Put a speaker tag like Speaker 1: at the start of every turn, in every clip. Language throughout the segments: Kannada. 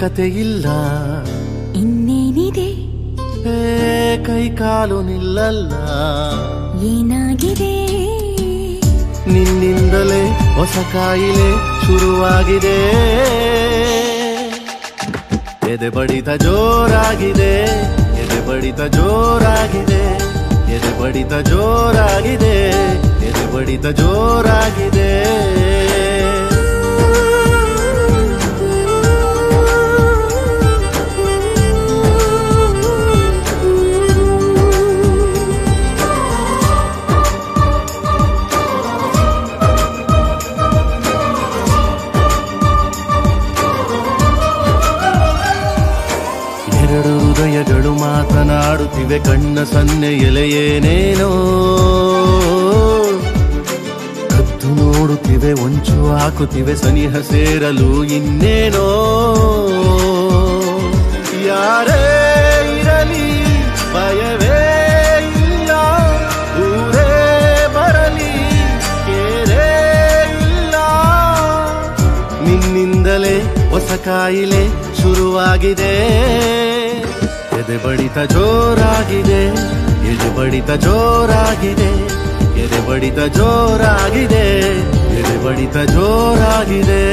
Speaker 1: ಕತೆ ಇಲ್ಲ
Speaker 2: ಇನ್ನೇನಿದೆ
Speaker 1: ಏ ಕೈ ಕಾಲು ನಿಲ್ಲಲ್ಲ
Speaker 2: ಏನಾಗಿದೆ
Speaker 1: ನಿನ್ನಿಂದಲೇ ಹೊಸ ಕಾಯಿಲೆ ಶುರುವಾಗಿದೆ ಎದೆ ಬಡಿತ ಜೋರಾಗಿದೆ ಎದೆ ಬಡಿತ ಜೋರಾಗಿದೆ ಎದೆ ಬಡಿತ ಜೋರಾಗಿದೆ ಎದೆ ಬಡಿತ ಜೋರಾಗಿದೆ ಎರಡು ಹೃದಯಗಳು ಮಾತನಾಡುತ್ತಿವೆ ಕಣ್ಣ ಸನ್ನೆ ಎಲೆಯೇನೇನೋ ಕದ್ದು ನೋಡುತ್ತಿವೆ ಒಂಚು ಹಾಕುತ್ತಿವೆ ಸನಿಹ ಸೇರಲು ಇನ್ನೇನೋ ಯಾರೇ ಇರಲಿ ಭಯವೇ ಇಲ್ಲ ಊರೇ ಬರಲಿ ಕೇರೇ ಇಲ್ಲ ನಿನ್ನಿಂದಲೇ ಹೊಸ ಕಾಯಿಲೆ ಶುರುವಾಗಿದೆ ಎದೆ ಬಡಿತ ಜೋರಾಗಿದೆ ಎದೆ ಬಡಿತ ಜೋರಾಗಿದೆ ಎದೆ ಬಡಿತ ಜೋರಾಗಿದೆ ಎದೆ ಬಡಿತ ಜೋರಾಗಿದೆ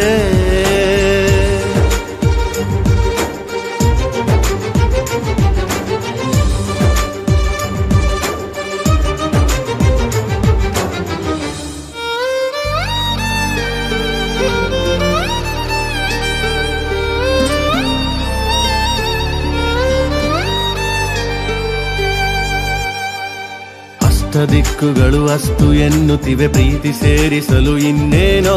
Speaker 1: ಅಷ್ಟ ದಿಕ್ಕುಗಳು ಅಷ್ಟು ಎನ್ನುತ್ತಿವೆ ಪ್ರೀತಿ ಸೇರಿಸಲು ಇನ್ನೇನೋ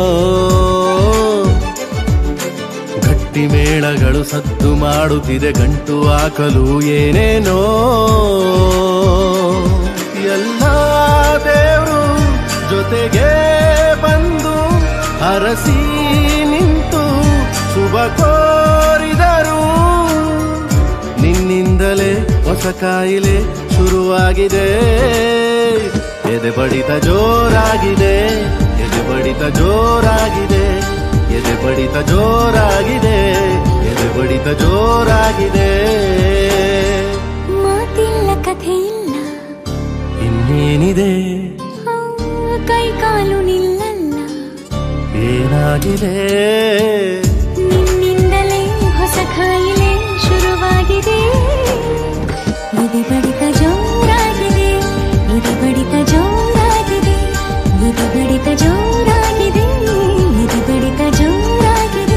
Speaker 1: ಗಟ್ಟಿ ಮೇಳಗಳು ಸದ್ದು ಮಾಡುತ್ತಿದೆ ಗಂಟು ಹಾಕಲು ಏನೇನೋ ಎಲ್ಲ ದೇವರು ಜೊತೆಗೆ ಬಂದು ಹರಸಿ ನಿಂತು ಶುಭ ಕೋರಿದರು ನಿನ್ನಿಂದಲೇ ಹೊಸ ಕಾಯಿಲೆ ಶುರುವಾಗಿದೆ ಎದೆ ಬಡಿತ ಜೋರಾಗಿದೆ ಎದೆ ಬಡಿತ ಜೋರಾಗಿದೆ ಎದೆ ಬಡಿತ ಜೋರಾಗಿದೆ ಎದೆ ಬಡಿತ ಜೋರಾಗಿದೆ
Speaker 2: ಮಾತಿಲ್ಲ ಕಥೆ ಇಲ್ಲ
Speaker 1: ಇನ್ನೇನಿದೆ
Speaker 2: ಆ, ಕೈ ಕಾಲು ನಿಲ್ಲಲ್ಲ
Speaker 1: ಏನಾಗಿದೆ
Speaker 2: ನಿನ್ನಿಂದಲೇ ಹೊಸ ಕಾಯಿಲೆ ಶುರುವಾಗಿದೆ ಎದೆ ಬಡಿತ ಜೋರಾಗಿದೆ ಎದೆ ಬಡಿತ ಜೋರಾಗಿದೆ ಎದೆ ಬಡಿತ ಜೋರಾಗಿದೆ ಎದೆ ಬಡಿತ ಜೋರಾಗಿದೆ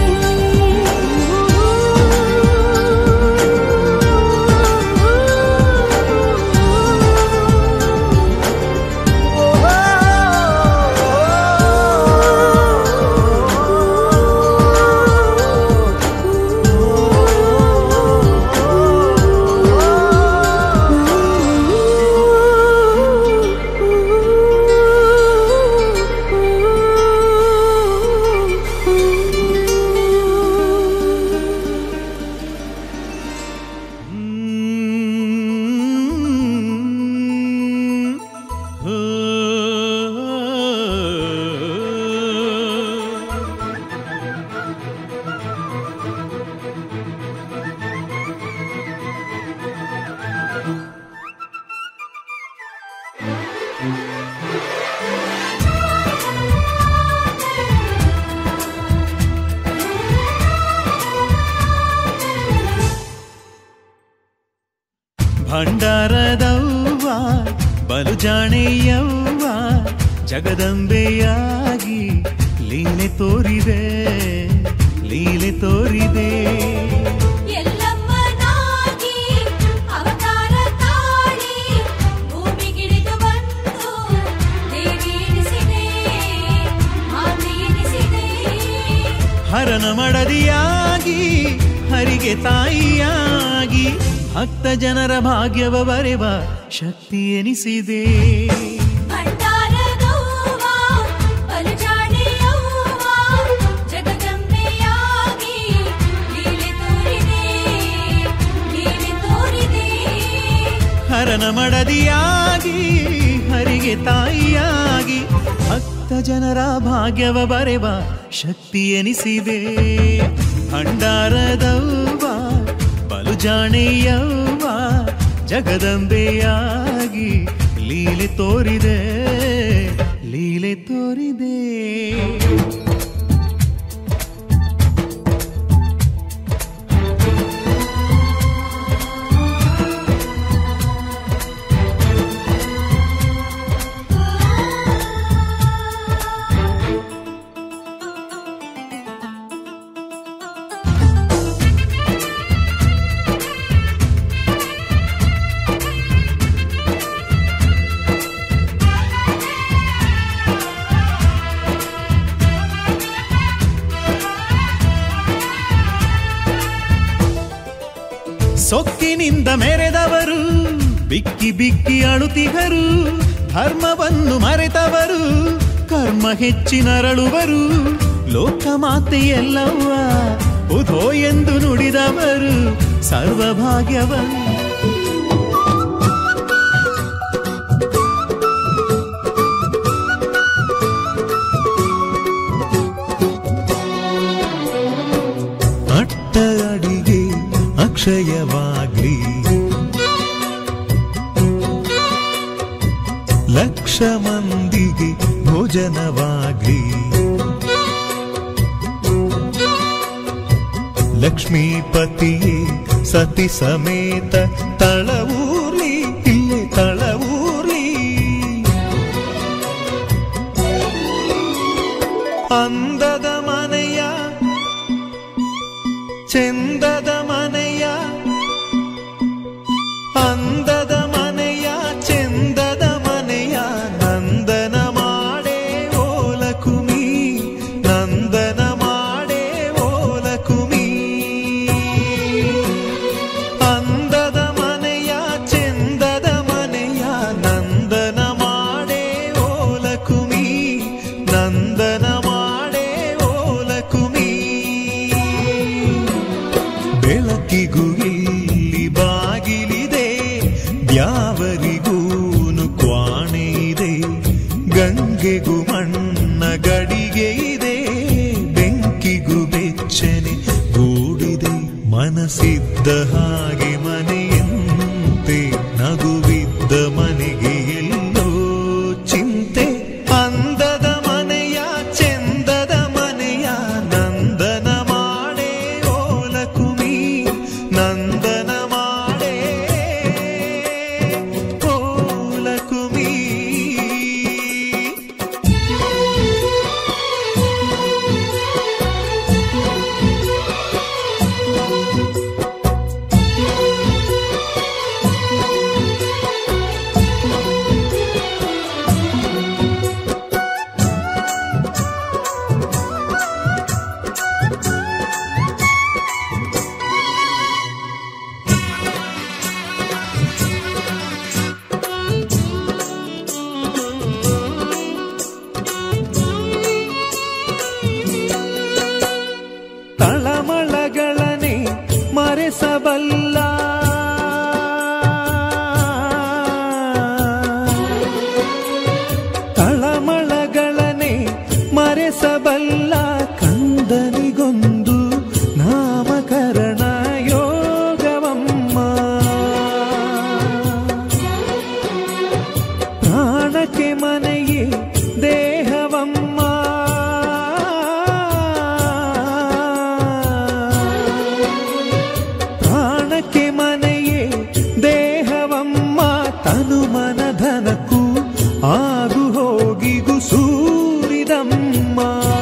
Speaker 3: ಭಂಡಾರದವ್ವ ಬಲು ಜಾಣೆಯವ್ವ ಜಗದಂಬೆಯಾಗಿ ಲೀಲೆ ತೋರಿದೆ ಲೀಲೆ ತೋರಿದೆ
Speaker 4: ಎಲ್ಲಮ್ಮನಾಗಿ ಅವತಾರ ತಾಳಿ ಭೂಮಿಗಿಳಿದು ಬಂದು ದೇವಿ ಎನಿಸಿದೆ ಮಾತೆ ಎನಿಸಿದೆ
Speaker 3: ಹರನ ಮಡದಿಯಾಗಿ ಹರಿಗೆ ತಾಯಿಯಾಗಿ ಭಕ್ತ ಜನರ ಭಾಗ್ಯವ ಬರೆವ ಶಕ್ತಿ ಎನಿಸಿದೆ
Speaker 4: ಭಂಡಾರದವ್ವ ಬಲು ಜಾಣೆಯವ್ವ ಜಗದಂಬೆಯಾಗಿ ಲೀಲೆ ತೋರಿದೆ ಲೀಲೆ ತೋರಿದೆ
Speaker 3: ಹರನ ಮಡದಿಯಾಗಿ ಹರಿಗೆ ತಾಯಿಯಾಗಿ ಭಕ್ತ ಜನರ ಭಾಗ್ಯವ ಬರೆವ ಶಕ್ತಿ ಎನಿಸಿದೆ ಭಂಡಾರದವ್ವ ಜಾಣೆಯವ್ವ ಜಗದಂಬೆಯಾಗಿ ಲೀಲೆ ತೋರಿದೆ ಲೀಲೆ ತೋರಿದೆ ಸೊಕ್ಕಿನಿಂದ ಮೆರೆದವರು ಬಿಕ್ಕಿ ಬಿಕ್ಕಿ ಅಳುತಿಗರು ಧರ್ಮವನ್ನು ಮರೆತವರು ಕರ್ಮ ಹೆಚ್ಚಿನರಳುವರು ಲೋಕಮಾತೆಯೆಲ್ಲವ್ವ ಉಧೋ ಎಂದು ನುಡಿದವರು ಸರ್ವಭಾಗ್ಯವನ್ನು ಅಟ್ಟ ಅಡಿಗೆ ಅಕ್ಷಯವಾಗ್ಲಿ ಲಕ್ಷ ಮಂದಿಗೆ ಭೋಜನವಾಗ್ಲಿ ಲಕ್ಷ್ಮೀಪತಿಯೇ ಸತಿ ಸಮೇತ ತಳವೂರ್ಲಿ ಇಲ್ಲೇ ತಳವೂರ್ಲಿ ಅಂದದ ಮನೆಯ ಚೆಂದದ ಮನೆಯ ಅಂದದ ಮನೆಯ ಚೆಂದದ ಮನೆಯ ನಂದನ ಮಾಡೇ ಓಲಕುಮಿ ನಂದನ ಮಾಡೇ ಓಲಕುಮಿ ಅಂದದ ಮನೆಯ ಚೆಂದದ ಮನೆಯ ನಂದನ ಮಾಡೇ ಓಲಕುಮಿ ನಂದನ ಮಾಡೇ ಓಲಕುಮಿ ಬೆಳಕಿಗೂ ಇಲ್ಲಿ ಬಾಗಿಲಿದೆ ದ್ಯಾವರಿಗೂನು ಕ್ವಾಣೆ ಇದೆ ಗಂಗೆಗೂ ಮಣ್ಣ ಗಡಿಗೆ ಇದೆ ಬೆಂಕಿಗೂ ಬೆಚ್ಚನೆ ಗೂಡಿದೆ ಮನಸ್ಸಿದ್ದ ಹಾಗೆ ಮನೆಯಂತೆ ನಗುವಿದ್ದ ಮನೆಗೆ ಎಲ್ಲೋ ಚಿಂತೆ ಅಂದದ ಮನೆಯ ಚೆಂದದ ಮನೆಯ ನಂದನ ಮಾಡೇ ಓಲಕುಮಿ ನಂದನ ಮಾಡೇ ಓಲಕುಮಿ ತಳಮಳಗಳನೆ ಮರೆಸಬಲ್ಲ ತಳಮಳಗಳನೆ ಮರೆಸಬಲ್ಲ ಕಂದನಿಗೊಂದು ನಾಮಕರಣ ಯೋಗವಮ್ಮ ಪ್ರಾಣಕ್ಕೆ ಮನೆಯೇ ದೇಹವಮ್ಮ ಪ್ರಾಣಕ್ಕೆ ಮನೆಯೇ ದೇಹವಮ್ಮ ತನು ಮನಧನಕ್ಕೂ ಆಗು ಹೋಗಿಗು ಸೂರಿದಮ್ಮ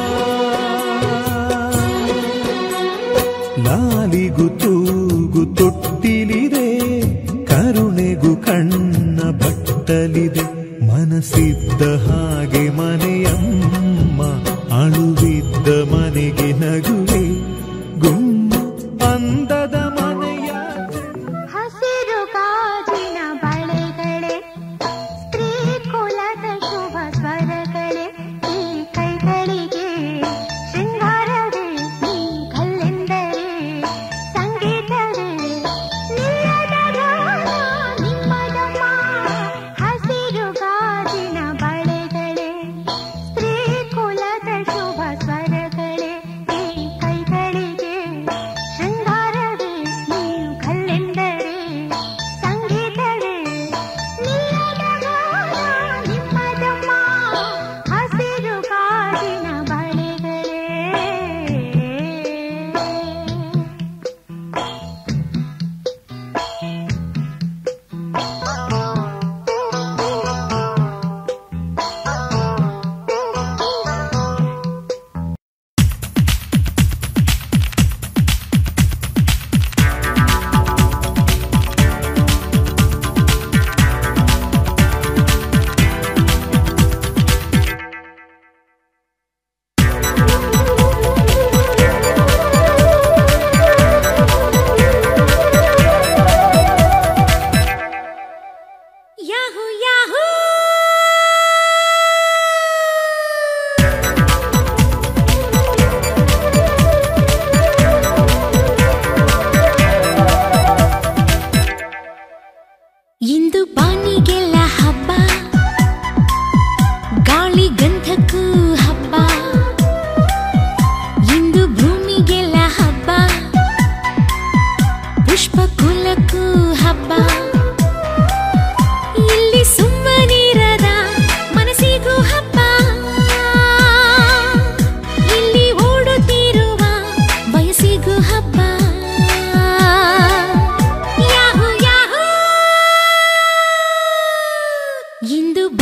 Speaker 3: ಲಾಲಿಗು ತೂಗು ತೊಟ್ಟಿಲಿದೆ ಕರುಣೆಗು ಕಣ್ಣ ಬಟ್ಟಲಿದೆ ಮನಸ್ಸಿದ್ದ ಹಾಗೆ ಮನೆಯಮ್ಮ ಅಳುವಿದ್ದ ಮನೆಗೆ ನಗುವೆ ಗುಮ್ಮ ಅಂದದ ಮನೆಯ
Speaker 2: ಹಸಿರು ಗಾಜಿನ ಬಳೆಗಳೇ ಸ್ತ್ರೀ ಕುಲದ ಶುಭ ಸ್ವರಗಳೇ ಈ ಕೈಗಳಿಗೆ ಶೃಂಗಾರವೇ ಈ ಕಲ್ಲೆಂದರೆ ಸಂಗೀತವೇ ನಿಲ್ಲದ ಗಾನ ನಿಮ್ಮದಮ್ಮ ಹಸಿರು ಗಾಜಿನ ಬಳೆಗಳೇ ಸ್ತ್ರೀ ಕುಲದ ಶುಭ ಸ್ವರಗಳೇ ಈ ಕೈ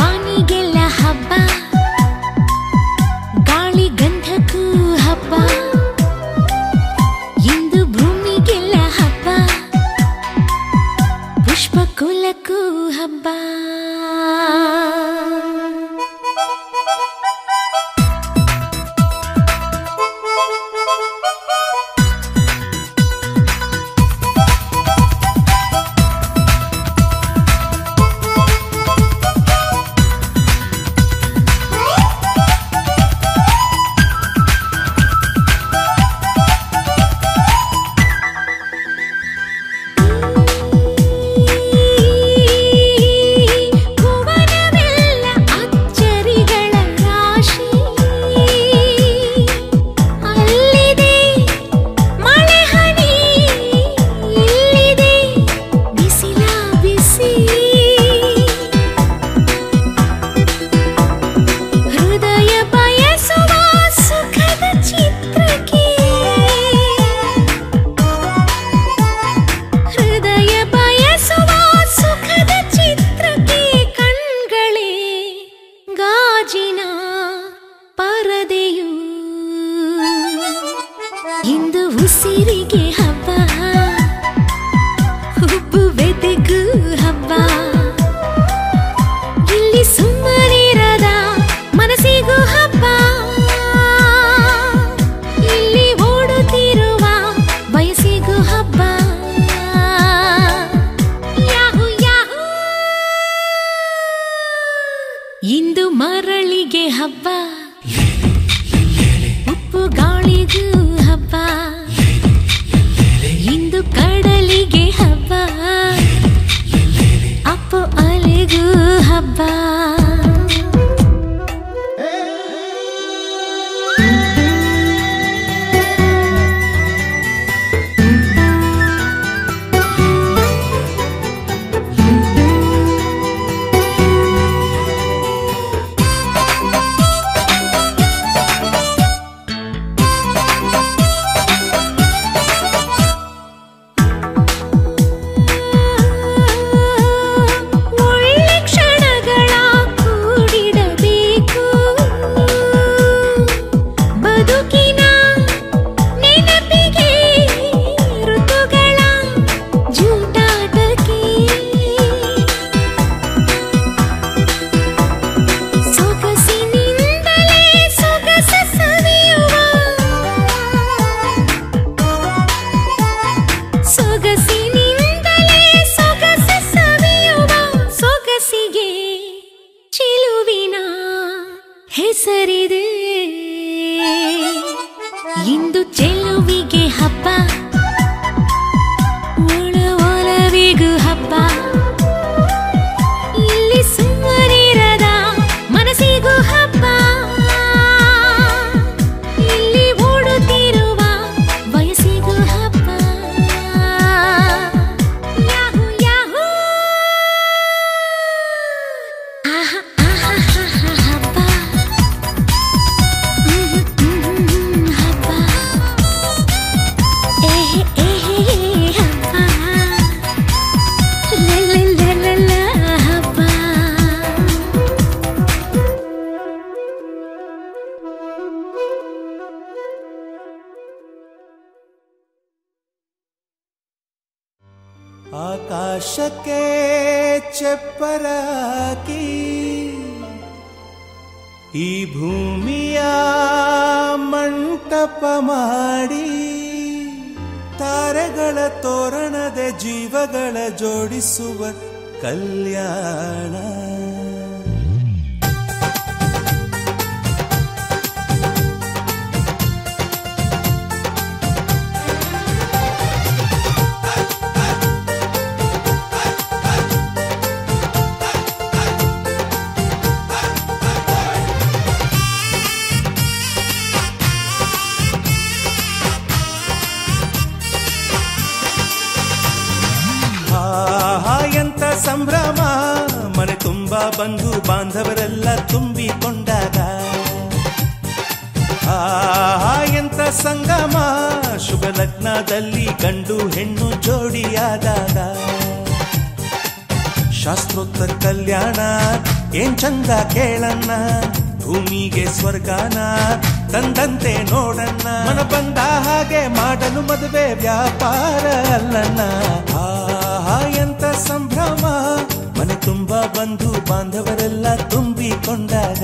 Speaker 5: ವಾನಿಗೆಲ್ಲ ಹಬ್ಬ ಗಾಳಿ ಗಂಧಕ್ಕೂ ಹಬ್ಬ ಇಂದು ಭೂಮಿಗೆಲ್ಲ ಹಬ್ಬ ಪುಷ್ಪ ಕುಲಕ್ಕೂ ಹಬ್ಬ ಭುವನವೆಲ್ಲ ಅಚ್ಚರಿಗಳ ರಾಶಿ ಅಲ್ಲಿದೆ ಮಳೆ ಹನಿ ಇಲ್ಲಿದೆ ಬಿಸಿಲ ಬಿಸಿ ಹೃದಯ ಬಯಸುವ ಸುಖದ ಚಿತ್ರಕ್ಕೆ ಹೃದಯ ಬಯಸುವ ಸುಖದ ಚಿತ್ರಕ್ಕೆ ಕಣ್ಗಳೇ ಗಾಜಿನ ಪರದೆಯು ಇಂದು ಉಸಿರಿಗೆ ಹಬ್ಬ ಹುಬ್ಬುವೆದೆಗೂ ಹಬ್ಬ ಇಲ್ಲಿ ಸುಮ್ಮನಿರದ ಮನಸ್ಸಿಗೂ ಹಬ್ಬ ಇಲ್ಲಿ ಓಡುತ್ತಿರುವ ವಯಸ್ಸಿಗೂ ಹಬ್ಬ ಯಾಹು ಯಾಹು ಇಂದು ಮರಳಿಗೆ ಹಬ್ಬ ಉಪ್ಪು ಗಾಳಿಗೂ ಹಬ್ಬ ಇಂದು ಕಡಲಿಗೆ ಹಬ್ಬ ಅಪ್ಪು ಅಲೆಗೂ ಹಬ್ಬ ಒಳ್ಳೆ ಕ್ಷಣಗಳ ಕೂಡಿಡಬೇಕು ಬದುಕಿನ ನೆನಪಿಗೆ ಋತುಗಳ ಜೂಟಾಟಕ್ಕೆ ಸೊಗಸಿನಿಂದಲೇ ಸೊಗಸ ಸವಿಯುವ ಸೊಗಸಿನಿಂದಲೇ ಸೊಗಸ ಸವಿಯುವ ಸೊಗಸಿಗೆ ಚಿಲುವಿನ ಹೆಸರಿದೆ ಇಂದು ಚೆಲುವಿಗೆ ಹಬ್ಬ ಒಳ ಒಲವಿಗೂ ಹಬ್ಬ ಇಲ್ಲಿ ಸುಮ್ಮನಿರದ ಮನಸ್ಸಿಗೂ ಹಬ್ಬ ಇಲ್ಲಿ ಓಡುತ್ತಿರುವ ವಯಸ್ಸಿಗೂ ಹಬ್ಬ ಯಾಹು ಯಾಹು ಆಹಾ ಆಹಾ ಆಹಾ ಹಬ್ಬ ಹ್ಮ್, ಹ್ಮ್, ಹ್ಮ್, ಹಬ್ಬ ಏಹೆ ಏಹೆ ಹಬ್ಬ ಲಲಲಲಲ ಹಬ್ಬ
Speaker 3: ಆಕಾಶಕ್ಕೆ ಚೆಪ್ಪರ ಹಾಕಿ ಈ ಭೂಮಿಯ ಮಂಟಪ ಮಾಡಿ ತಾರೆಗಳ ತೋರಣದ ಜೀವಗಳ ಜೋಡಿಸುವ ಕಲ್ಯಾಣ ಆಹಾ ಎಂತ ಸಂಭ್ರಮ ಮನೆ ತುಂಬಾ ಬಂಧು ಬಾಂಧವರೆಲ್ಲ ತುಂಬಿಕೊಂಡಾಗ ಆಹಾ ಎಂತ ಸಂಗಮ ಶುಭ ಲಗ್ನದಲ್ಲಿ ಗಂಡು ಹೆಣ್ಣು ಜೋಡಿಯಾದಾಗ ಶಾಸ್ತ್ರೋತ್ತರ ಕಲ್ಯಾಣ ಏನ್ ಚಂದ ಕೇಳಣ್ಣ ಭೂಮಿಗೆ ಸ್ವರ್ಗಾನ ತಂದಂತೆ ನೋಡಣ್ಣ ಮನ ಬಂದ ಹಾಗೆ ಮಾಡಲು ಮದುವೆ ವ್ಯಾಪಾರ ಅಲ್ಲಣ್ಣ ಆಹಾ ಎಂತ ಸಂಭ್ರಮ ಮನೆ ತುಂಬಾ ಬಂಧು ಬಾಂಧವರೆಲ್ಲ ತುಂಬಿಕೊಂಡಾಗ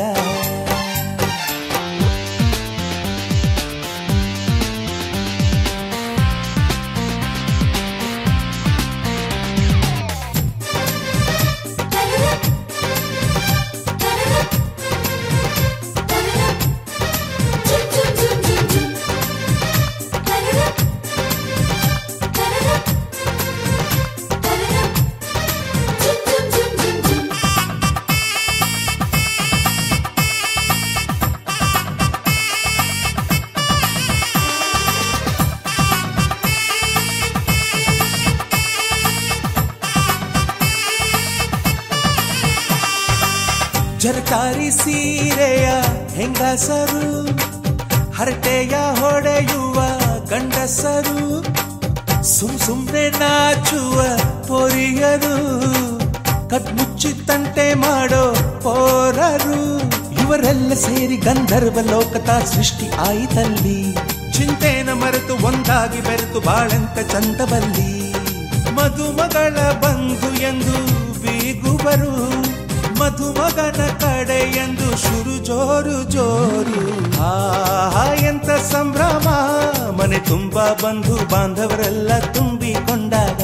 Speaker 3: ಜರಕಾರಿ ಸೀರೆಯ ಹೆಂಗಸರು ಹರಟೆಯ ಹೊಡೆಯುವ ಗಂಡಸರು ಸುಮ್ ಸುಮ್ನೆ ನಾಚುವ ಪೊರಿಯರು ಕದ್ಮುಚ್ಚಿ ತಂಟೆ ಮಾಡೋ ಪೋರರು ಇವರೆಲ್ಲ ಸೇರಿ ಗಂಧರ್ವ ಲೋಕದ ಸೃಷ್ಟಿ ಆಯಿತಲ್ಲಿ ಚಿಂತೆನ ಮರೆತು ಒಂದಾಗಿ ಬೆರೆತು ಬಾಳೆಂತ ಚಂದವಲ್ಲಿ ಮದುಮಗಳ ಬಂಧು ಎಂದು ಬೀಗುವರು ಮಧುಮಗನ ಕಡೆ ಎಂದು ಶುರು ಜೋರು ಜೋರು ಆಹಾ ಎಂತ ಸಂಭ್ರಮ ಮನೆ ತುಂಬಾ ಬಂಧು ಬಾಂಧವರೆಲ್ಲ ತುಂಬಿಕೊಂಡಾಗ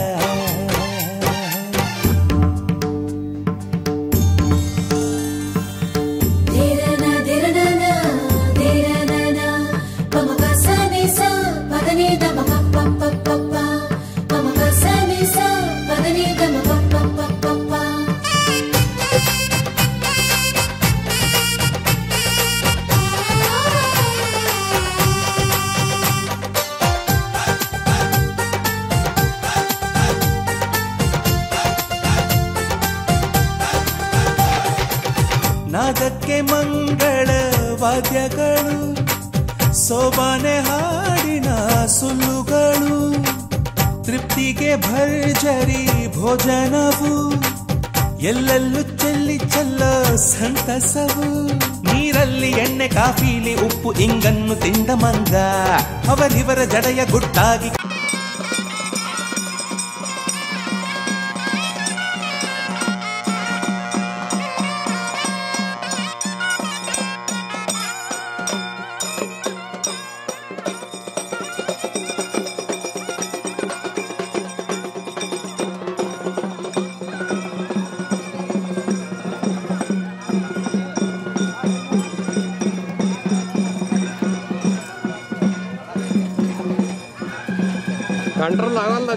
Speaker 3: ನಾದಕ್ಕೆ ಮಂಗಳ ವಾದ್ಯಗಳು ಸೋಬಾನೆ ಹಾಡಿನ ಸುಳ್ಳುಗಳು ತೃಪ್ತಿಗೆ ಭರ್ಜರಿ ಭೋಜನವು ಎಲ್ಲೆಲ್ಲೂ ಚೆಲ್ಲಿ ಚೆಲ್ಲ ಸಂತಸವು ನೀರಲ್ಲಿ ಎಣ್ಣೆ ಕಾಫಿಲಿ ಉಪ್ಪು ಇಂಗನ್ನು ತಿಂದ ಮಂಗ ಅವರಿವರ ಜಡೆಯ ಗುಟ್ಟಾಗಿ
Speaker 6: ಕಂಟ್ರೋಲ್ ಆಗಲ್ಲ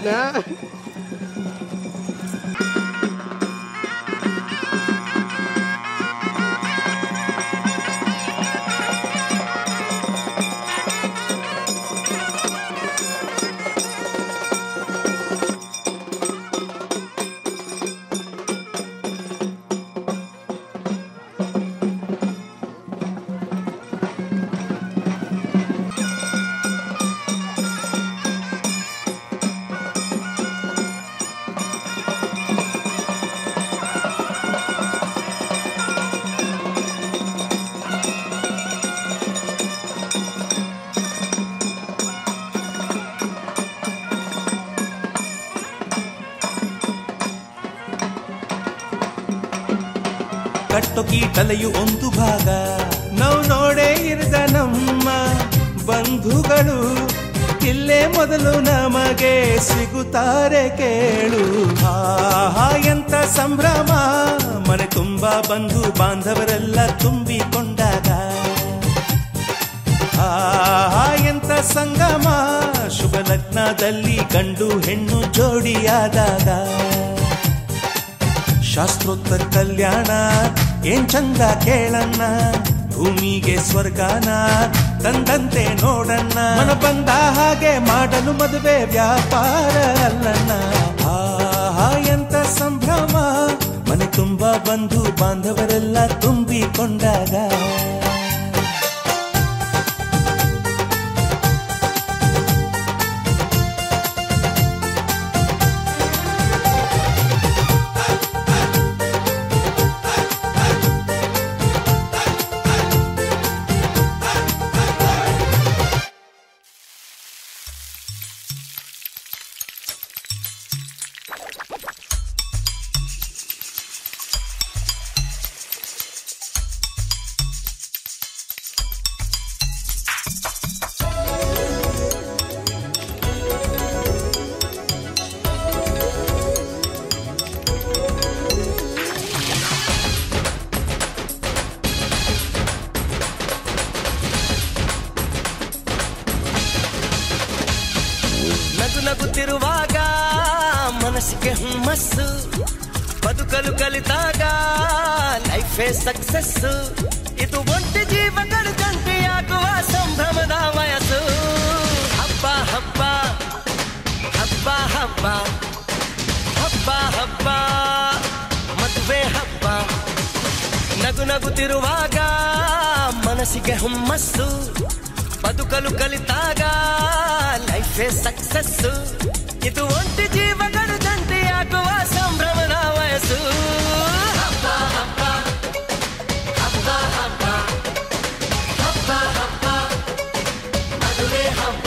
Speaker 3: ಕಟ್ಟು ಕೀಟಲೆಯು ಒಂದು ಭಾಗ ನಾವು ನೋಡೇ ಇರದ ನಮ್ಮ ಬಂಧುಗಳು ಇಲ್ಲೇ ಮೊದಲು ನಮಗೆ ಸಿಗುತ್ತಾರೆ ಕೇಳು ಆಹಾ ಎಂತ ಸಂಭ್ರಮ ಮನೆ ತುಂಬಾ ಬಂಧು ಬಾಂಧವರೆಲ್ಲ ತುಂಬಿಕೊಂಡಾಗ ಆಹಾ ಎಂತ ಸಂಗಮ ಶುಭ ಲಗ್ನದಲ್ಲಿ ಗಂಡು ಹೆಣ್ಣು ಜೋಡಿಯಾದಾಗ ಶಾಸ್ತ್ರೋತ್ತರ ಕಲ್ಯಾಣ ಏನ್ ಚಂದ ಕೇಳಣ್ಣ ಭೂಮಿಗೆ ಸ್ವರ್ಗಾನ ತಂದಂತೆ ನೋಡಣ್ಣ ಮನ ಬಂದ ಹಾಗೆ ಮಾಡಲು ಮದುವೆ ವ್ಯಾಪಾರ ಅಲ್ಲಣ್ಣ ಆಹಾ ಎಂತ ಸಂಭ್ರಮ ಮನೆ ತುಂಬಾ ಬಂಧು ಬಾಂಧವರೆಲ್ಲ ತುಂಬಿಕೊಂಡಾಗ
Speaker 6: ನಗುತ್ತಿರುವಾಗ ಮನಸ್ಸಿಗೆ ಹುಮ್ಮಸ್ಸು ಬದುಕಲು ಕಲಿತಾಗ ಲೈಫೇ ಸಕ್ಸಸ್ ಇದು ಒಂಟಿ ಜೀವಗಳು ಜಂಟಿಯಾಗುವ ಸಂಭ್ರಮದ ವಯಸ್ಸು ಹಬ್ಬ ಹಬ್ಬ ಹಬ್ಬ ಹಬ್ಬ ಹಬ್ಬ ಹಬ್ಬ ಮದುವೆ ಹಬ್ಬ ನಗು ನಗುತ್ತಿರುವಾಗ ಮನಸ್ಸಿಗೆ ಹುಮ್ಮಸ್ಸು ಬದುಕಲು ಕಲಿತಾಗ ಲೈಫೇ ಸಕ್ಸಸ್ ಇದು ಒಂಟಿ ಜೀವಗಳು ಜಂಟಿಯಾಗುವ ಸಂಭ್ರಮದ ವಯಸ್ಸು ಹಬ್ಬ ಹಬ್ಬ ಹಬ್ಬ ಹಬ್ಬ ಹಬ್ಬ ಹಬ್ಬ ಮದುವೆ ಹಬ್ಬ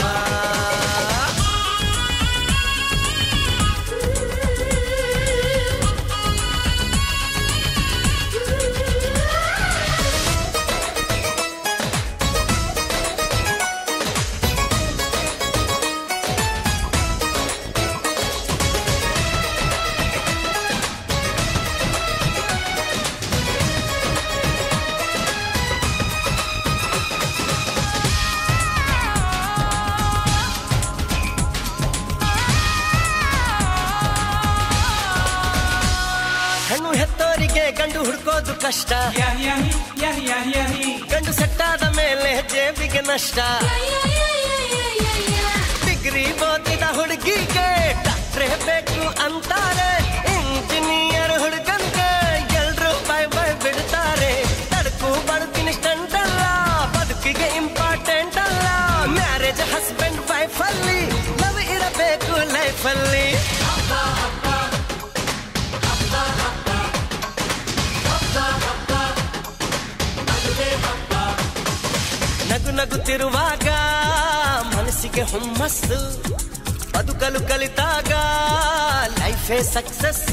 Speaker 6: ಹೆಣ್ಣು ಹೆತ್ತೋರಿಗೆ ಗಂಡು ಹುಡ್ಕೋದು ಕಷ್ಟ ಗಂಡು ಸೆಟ್ಟಾದ ಮೇಲೆ ಜೇಬಿಗೆ ನಷ್ಟ ಡಿಗ್ರಿ ಓದಿದ ಹುಡುಗಿಗೆ ಡಾಕ್ಟ್ರೇ ಬೇಕು ಅಂತಾರೆ ಇಂಜಿನಿಯರ್ ಹುಡುಗನ್ಗೆ ಎಲ್ರು ಬೈ ಬೈ ಬಿಡ್ತಾರೆ ತಡಕು ಬದುಕಿನ ಸ್ಟಂಟ್ ಅಲ್ಲ ಬದುಕಿಗೆ ಇಂಪಾರ್ಟೆಂಟ್ ಅಲ್ಲ ಮ್ಯಾರೇಜ್ ಹಸ್ಬೆಂಡ್ ವೈಫ್ ಅಲ್ಲಿ ಲವ್ ಇರಬೇಕು ಲೈಫ್ ಅಲ್ಲಿ ನಗು ನಗುತ್ತಿರುವಾಗ ಮನಸ್ಸಿಗೆ ಹುಮ್ಮಸ್ಸು ಬದುಕಲು ಕಲಿತಾಗ ಲೈಫೇ ಸಕ್ಸಸ್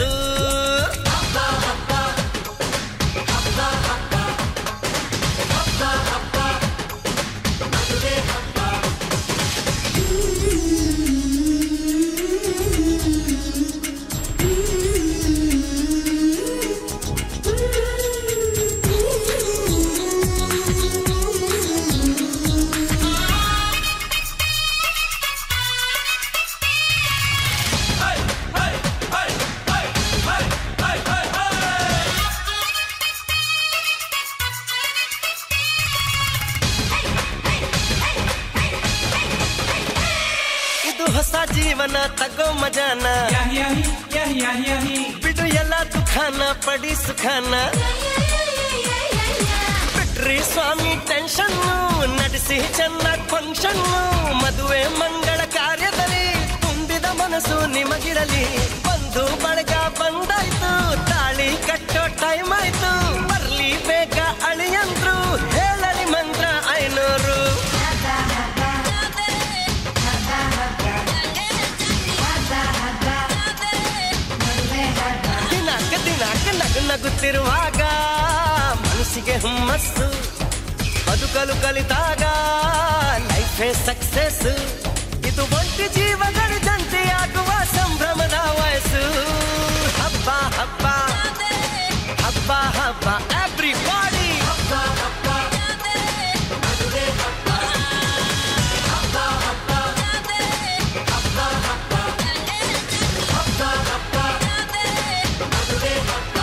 Speaker 6: ಇದು ಹೊಸ ಜೀವನ ತಗೋ ಮಜಾನ ಬಿಡು ಎಲ್ಲ ದುಃಖಾನ ಪಡಿ ಸುಖಾನ ಬಿಟ್ರಿ ಸ್ವಾಮಿ ಟೆನ್ಷನ್ ನಡೆಸಿ ಚೆನ್ನಾಗ್ ಫಂಕ್ಷನ್ ಮದುವೆ ಮಂಗಳ ಕಾರ್ಯದಲ್ಲಿ ತುಂಬಿದ ಮನಸ್ಸು ನಿಮಗಿರಲಿ ಬಂದು ಬಳಗ ಬಂದಾಯ್ತು ತಾಳಿ ಕಟ್ಟೋ ಟೈಮ್ ಆಯ್ತು ಬರ್ಲಿ ಬೇಗ ಅಳಿಯಂದ್ರು ಹೇಳಲಿ ಮಂತ್ರ ಐನೂರು ದಿನಾಕ ದಿನಾಕ ನಗು ನಗುತ್ತಿರುವಾಗ ಮನಸ್ಸಿಗೆ ಹುಮ್ಮಸ್ಸು ಬದುಕಲು ಕಲಿತಾಗ ಲೈಫೇ ಸಕ್ಸಸ್ ಇದು ಒಂಟಿ ಜೀವಗಳು ಜಂಟಿಯಾಗುವ ಸಂಭ್ರಮದ ವಯಸ್ಸು ಹಬ್ಬ ಹಬ್ಬ ಹಬ್ಬ ಹಬ್ಬ ಎವ್ರಿ ಬಾಡಿ ಹಬ್ಬ ಹಬ್ಬ ಮದುವೆ ಹಬ್ಬ ಹಬ್ಬ ಹಬ್ಬ ಹಬ್ಬ ಹಬ್ಬ ಹಬ್ಬ ಹಬ್ಬ ಮದುವೆ ಹಬ್ಬ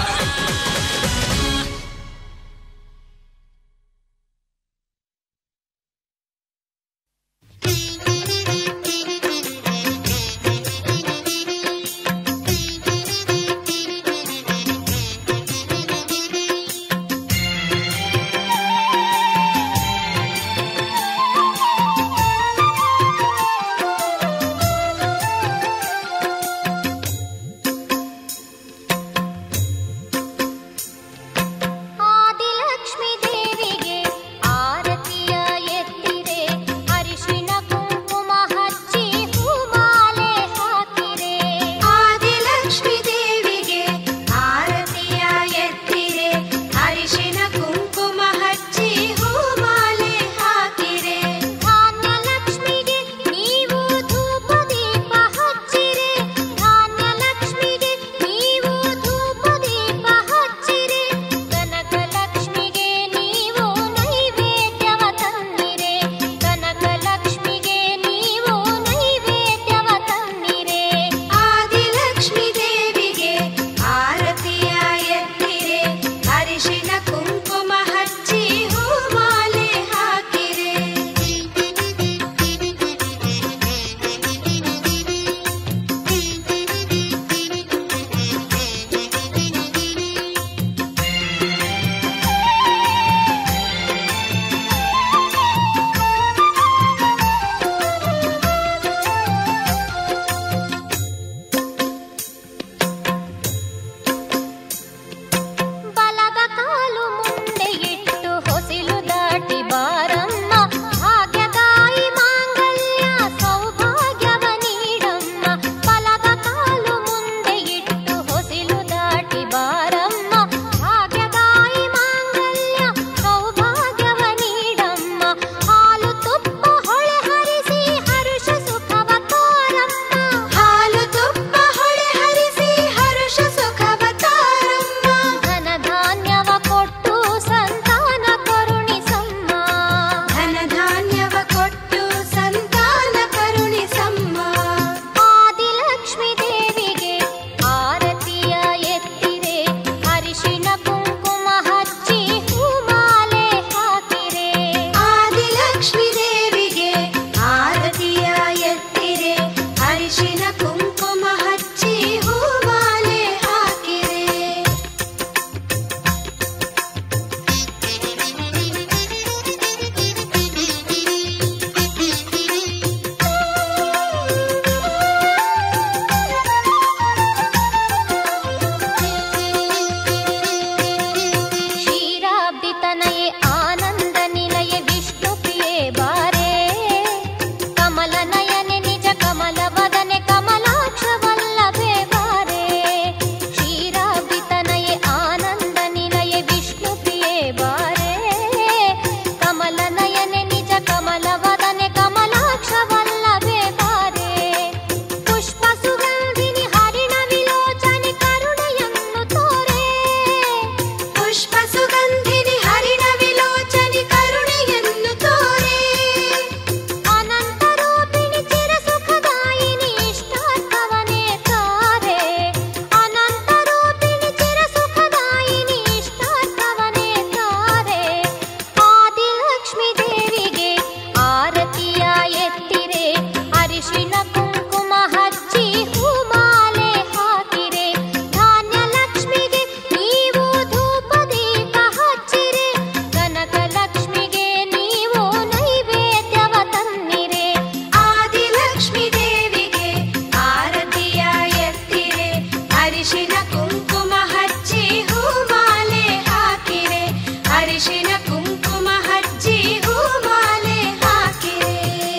Speaker 4: ಅರಿಶಿನ ಕುಂಕುಮ ಹಚ್ಚಿ ಹೂಮಾಲೆ ಹಾಕಿರೆ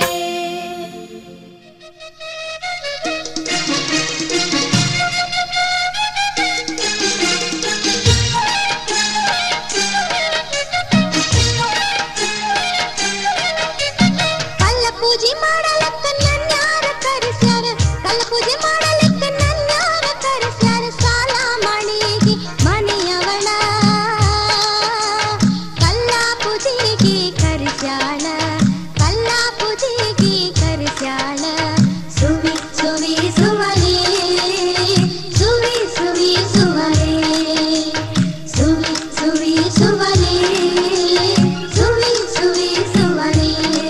Speaker 2: ಕಲ್ಲ ಪೂಜೆ ಮಾಡಲಕ್ಕ ನನ್ಯಾರ ಕರೆಸ್ಯಾರ ಕಲ್ಲ ಪೂಜೆ ಮಾಡಲಕ್ಕ ನನ್ಯಾರ ಕರೆಸ್ಯಾರ ಸಾಲ ಮಣಿಗೆ ಮನೆಯವಳ ಕಲ್ಲ ಪೂಜೆಗೆ ಕರೆಸ್ಯಾಳ ಕಲ್ಲ ಪೂಜೆಗೆ ಕರೆಸ್ಯಾಳ ಸುವಿ ಸುವಿ ಸುವಲೆ ಸುವಿ ಸುವಿ ಸುವಲೆ ಸುವಿ ಸುವಿ ಸುವಲೆ ಸುವಿ ಸುವಿ ಸುವಲೆ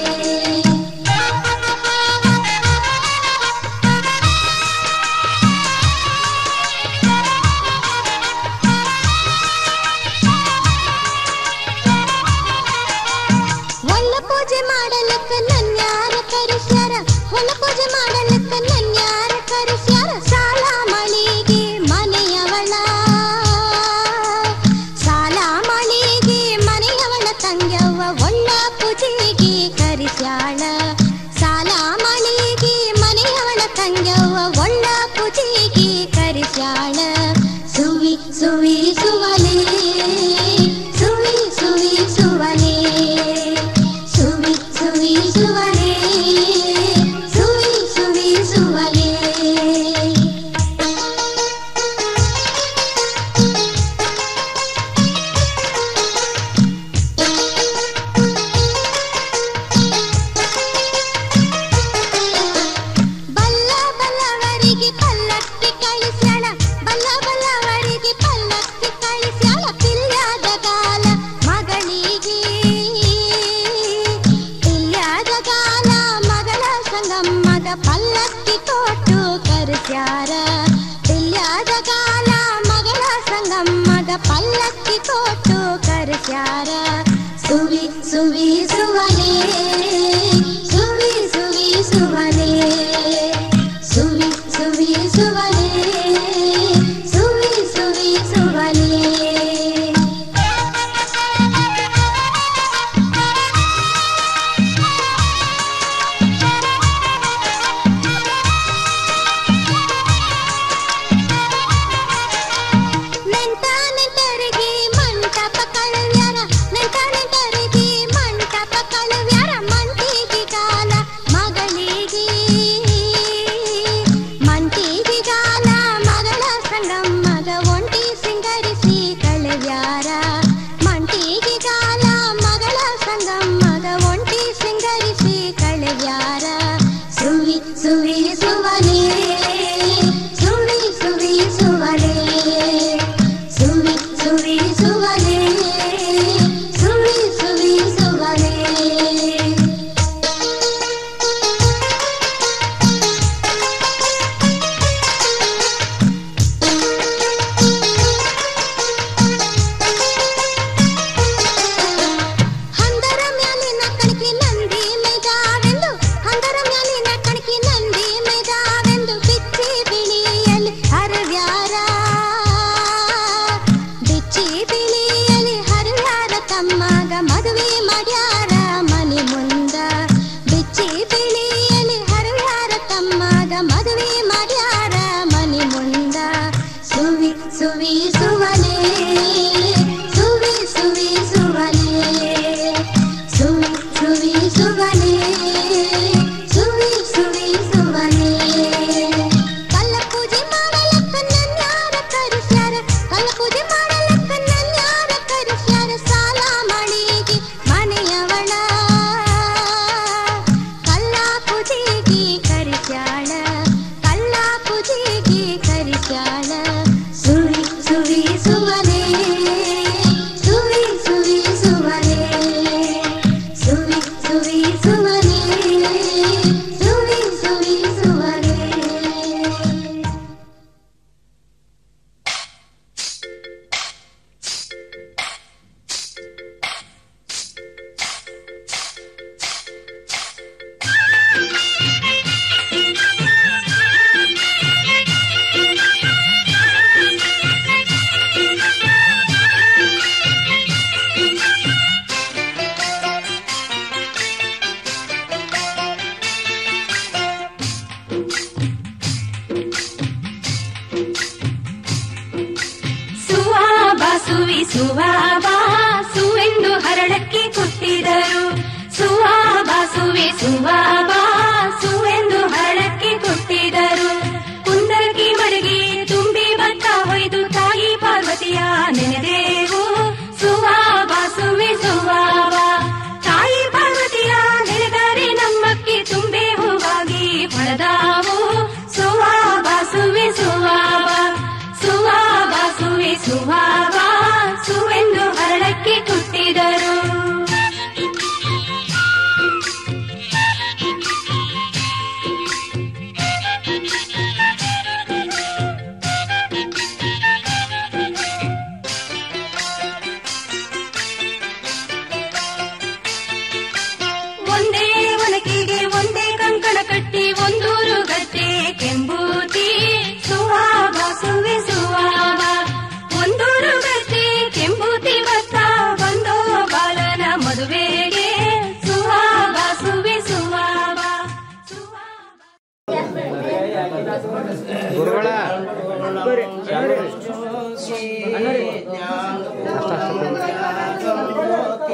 Speaker 2: ಒಳ್ಳ ಪೂಜೆ ಮಾಡಲಕ್ಕ ನನ್ಯಾರ ಕರೆಸ್ಯಾರ ಒಳ್ಳ ಪೂಜೆ ಮಾಡಲಕ್ಕ ನನ್ಯಾರ ಕರೆಸ್ಯಾರ ಸಾಲ ಮಳಿಗೆ ಮನೆಯವಳ ಸಾಲ ಮಳಿಗೆ ಮನೆಯವಳ ತಂಗ್ಯವ್ವ ಒಳ್ಳ ಪೂಜೆಗೆ ಕರೆಸ್ಯಾಳ ಸಾಲ ಮಳಿಗೆ ಮನೆಯವಳ ತಂಗ್ಯವ್ವ ಒಳ್ಳ ಪೂಜೆಗೆ ಕರೆಸ್ಯಾಳ ಸುವಿ ಸುವಿ ಸುವಲೆ ಸುವಿ ಸುವಿ ಸುವಲೆ ಸುವಿ ಸುವಿ ಸುವಲೆ ಸುವಿ ಸುವಿ ಸುವಲೆ ಬಲ್ಲ ಬಲ್ಲವರಿಗೆ ಪಲ್ಲಕ್ಕಿ ಕಳಿಸ್ಯಾಳ ಬಲ್ಲ ಬಲ್ಲವರಿಗೆ ಪಲ್ಲಕ್ಕಿ ಕಳಿಸ್ಯಾಳ ಪಿಲ್ಯಾದ ಕಾಲ ಮಗಳಿಗೆ ಪಿಲ್ಯಾದ ಕಾಲ ಮಗಳ ಸಂಗಮ್ಮಗ ಪಲ್ಲಕ್ಕಿ ಕೊಟ್ಟು ಕರೆಸ್ಯಾರ ಪಿಲ್ಯಾದ ಕಾಲ ಮಗಳ ಸಂಗಮ್ಮಗ ಪಲ್ಲಕ್ಕಿ ಕೊಟ್ಟು ಕರೆಸ್ಯಾರ ಸುವಿ ಸುವಿ ಸುವಲೆ ಸುವಿ ಸುವಿ ಸುವಲೆ ಸುವಿ ಸುವಿ ಸುವಲೆ ಸುವಿ ಸುವಿ ಸುವಲೆ ನೆಂಟ ನೆಂಟರಿಗೆ ಮಂಟಪ ಕಳವ್ಯಾರ ನೆಂಟ ನೆಂಟರಿಗೆ ಮಂಟಪ ಕಳವ್ಯಾರ ಮಂಟಿಗೆ ಕಾಲ ಮಗಳಿಗೆ ಮಂಟಿಗೆ ಕಾಲ ಮಗಳ ಸಂಗಮ್ಮಗ ಒಂಟಿ ಸಿಂಗರಿಸಿ ಕಳವ್ಯಾರ ಮಂಟಿಗೆ ಕಾಲ ಮಗಳ ಸಂಗಮ್ಮಗ ಒಂಟಿ ಸಿಂಗರಿಸಿ ಕಳವ್ಯಾರ ಸುವಿ ಸುವಿ ಸುವಲೆ ಸುವಿ ಸುವಿ ಸುವಲೆ ಸುವಿ ಸುವಿ ಸುವಲೆ ಸುವಿ ಸುವಿ ಸುವಲೆ ಹಂದರ ಮ್ಯಾಲಿನ ಕಣಕಿ ನಂದಿ ಮೇಜಾವೆಂದು ಹಂದರ ಮ್ಯಾಲಿನ ಕಣಕಿ ನಂದಿ ಮೇಜಾವೆಂದು ಬಿಚ್ಚಿ ಬಿಳಿಯಲ್ಲಿ ಹರವ್ಯಾರ ಬಿಚ್ಚಿ ಬಿಳಿಯಲ್ಲಿ ಹರವ್ಯಾರ ತಮ್ಮಗ ಮದುವೆ ಮಾಡ್ಯಾರ ಮನೆ ಮುಂದ ಬಿಚ್ಚಿ ಬಿಳಿಯಲ್ಲಿ ಹರವ್ಯಾರ ತಮ್ಮಗ ಮದುವೆ ಮಾಡ್ಯಾರ ಮನೆ ಮುಂದ ಸುವಿ ಸುವಿ ಸುವಲೆ ಸುವಿ ಸುವಿ ಸುವಲೆ ಸುವಿ ಸುವಿ ಸುವಲೆ ಸುವಿ ಸುವಿ ಸುವಲೆ ಕಲ್ಲ ಪೂಜೆ ಮಾಡಲಕ್ಕ ನನ್ಯಾರ ಕರೆಸ್ಯಾರ ಕಲ್ಲ ಪೂಜೆ ಮಾಡಲಕ್ಕ ನನ್ಯಾರ ಕರೆಸ್ಯಾರ ಸಾಲ ಮಳಿ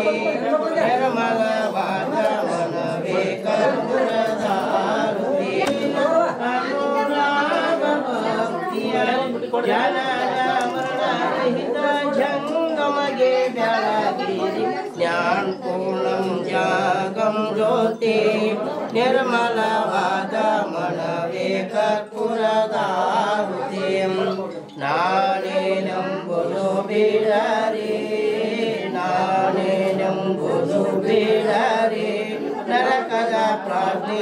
Speaker 7: ನಿರ್ಮಲವಾದ ಮನವೇ ಕರ್ಪೂರದಾರುತಿ ಅನುರಾಗ ಭಕ್ತಿಯ ಜನರ ಮರಣರಹಿತ ಜಂಗಮಗೆ ಬೆಳಗಿರಿ ಜ್ಞಾನ ಪೂರ್ಣಂ ಜಾಗಂ ಜ್ಯೋತಿ ನಿರ್ಮಲವಾದ ಮನವೇ ಕರ್ಪೂರದಾರುತಿ ನಾನೇನೆಂಬುದು ಬಿಡರಿ ನಾನೇನೆಂಬುದು ಬಿಡರಿ ನರಕದ ಪ್ರಾಜ್ಞೆ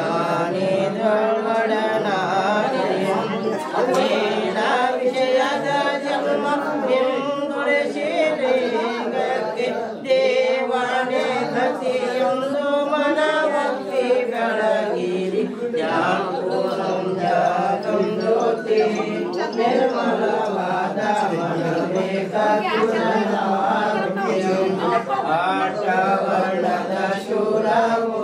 Speaker 7: ಜ್ಞಾನೇದೊಳಗಡನಾಡಿ ವಿಷಯದ ಜನ್ಮ ಎಂದುರೆಸಿರೇಗಕ್ಕೆ ದೇವಾನೇ ಗತಿಯೊಂದು ಮನವತ್ತಿ ಬೆಳಗಿರಿ ಜ್ಞಾನಪೂರ್ಣಂ ಜಾಗಂ ಜ್ಯೋತಿ ನಿರ್ಮಲವಾದ ಮನವೇ ಆಟವರ್ಣದ ಶೂರವು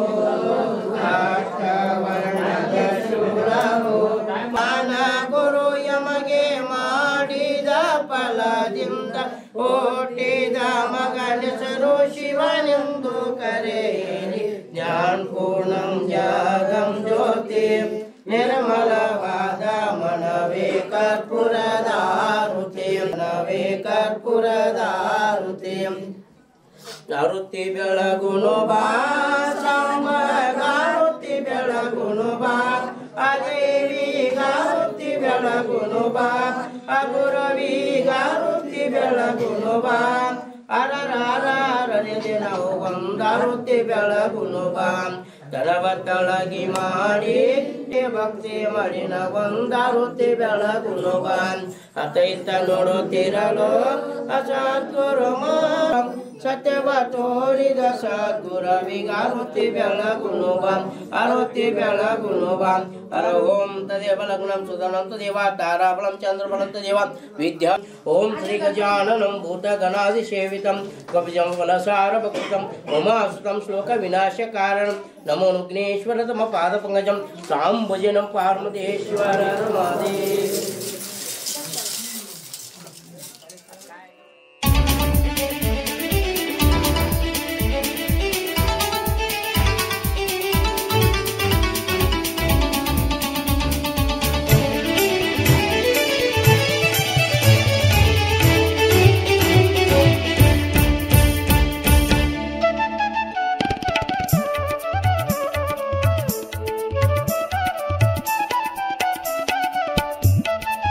Speaker 7: ಆಟವರ್ಣದ ಶೂರವು ಮಾನ ಗುರು ಯಮಗೆ ಮಾಡಿದ ಫಲದಿಂದ ಓಟಿದ ಮಗನೆಸರು ಶಿವನೆಂದು ಕರೆಯಿರಿ ಜ್ಞಾನ ಪೂರ್ಣಂ ಜಾಗಂ ಜ್ಯೋತಿ ನಿರ್ಮಲವಾದ ಮನವೇ ಕರ್ಪೂರದಾರುತಿ ಮನವೇ ಕರ್ಪೂರದಾರುತಿ ಗಾರುತಿ ಬೆಳಗುನು ಬಾ ಸಾಂಬ ಗಾರುತಿ ಬೆಳಗುನು ಬಾ ಅದೇವಿ ಗಾರುತಿ ಬೆಳಗುನು ಬಾ ಅಗುರವಿ ಗಾರುತಿ ಬೆಳಗುನು ಬಾ ಅರರಾರೇ ನಾವು ಒಂದಾರುತಿ ಬೆಳಗುನು ಬಾ ತಳಗಿ ಮಾಡಿ ಭಕ್ತಿ ಮಾಡಿನ ಒಂದಾರುತಿ ಬೆಳಗುನು ಬಾ ಅತೈತ ನೋಡುತ್ತಿರಲು ಅಸದ್ಗುರು ಸತ್ಯವ ತೋರಿದ ಸದ್ಗುರವಿಗಾರುತಿ ಬೆಳಗುನು ಬಾ ಅರುತಿ ಬೆಳಗುನು ಬಾ ಹರ ಓಂ ತದೇವ ಲಗ್ನಂ ಸುಧನಂ ತದೇವ ತಾರಾಬಲಂ ಚಂದ್ರಬಲಂ ತದೇವ ವಿದ್ಯಾ ಓಂ ಶ್ರೀ ಗಜಾನನಂ ಭೂತ ಗಣಾದಿ ಸೇವಿತಂ ಕಪಿಜಂ ಫಲಸಾರ ಭಕ್ತಂ ಉಮಾಸುತಂ ಶ್ಲೋಕ ವಿನಾಶ ಕಾರಣಂ ನಮೋ ನುಗ್ನೇಶ್ವರ ತಮ ಪಾದ ಪಂಕಜಂ ಸಾಂಭುಜನಂ ಪಾರ್ವತೇಶ್ವರ ಮಹಾದೇವ
Speaker 2: ಿ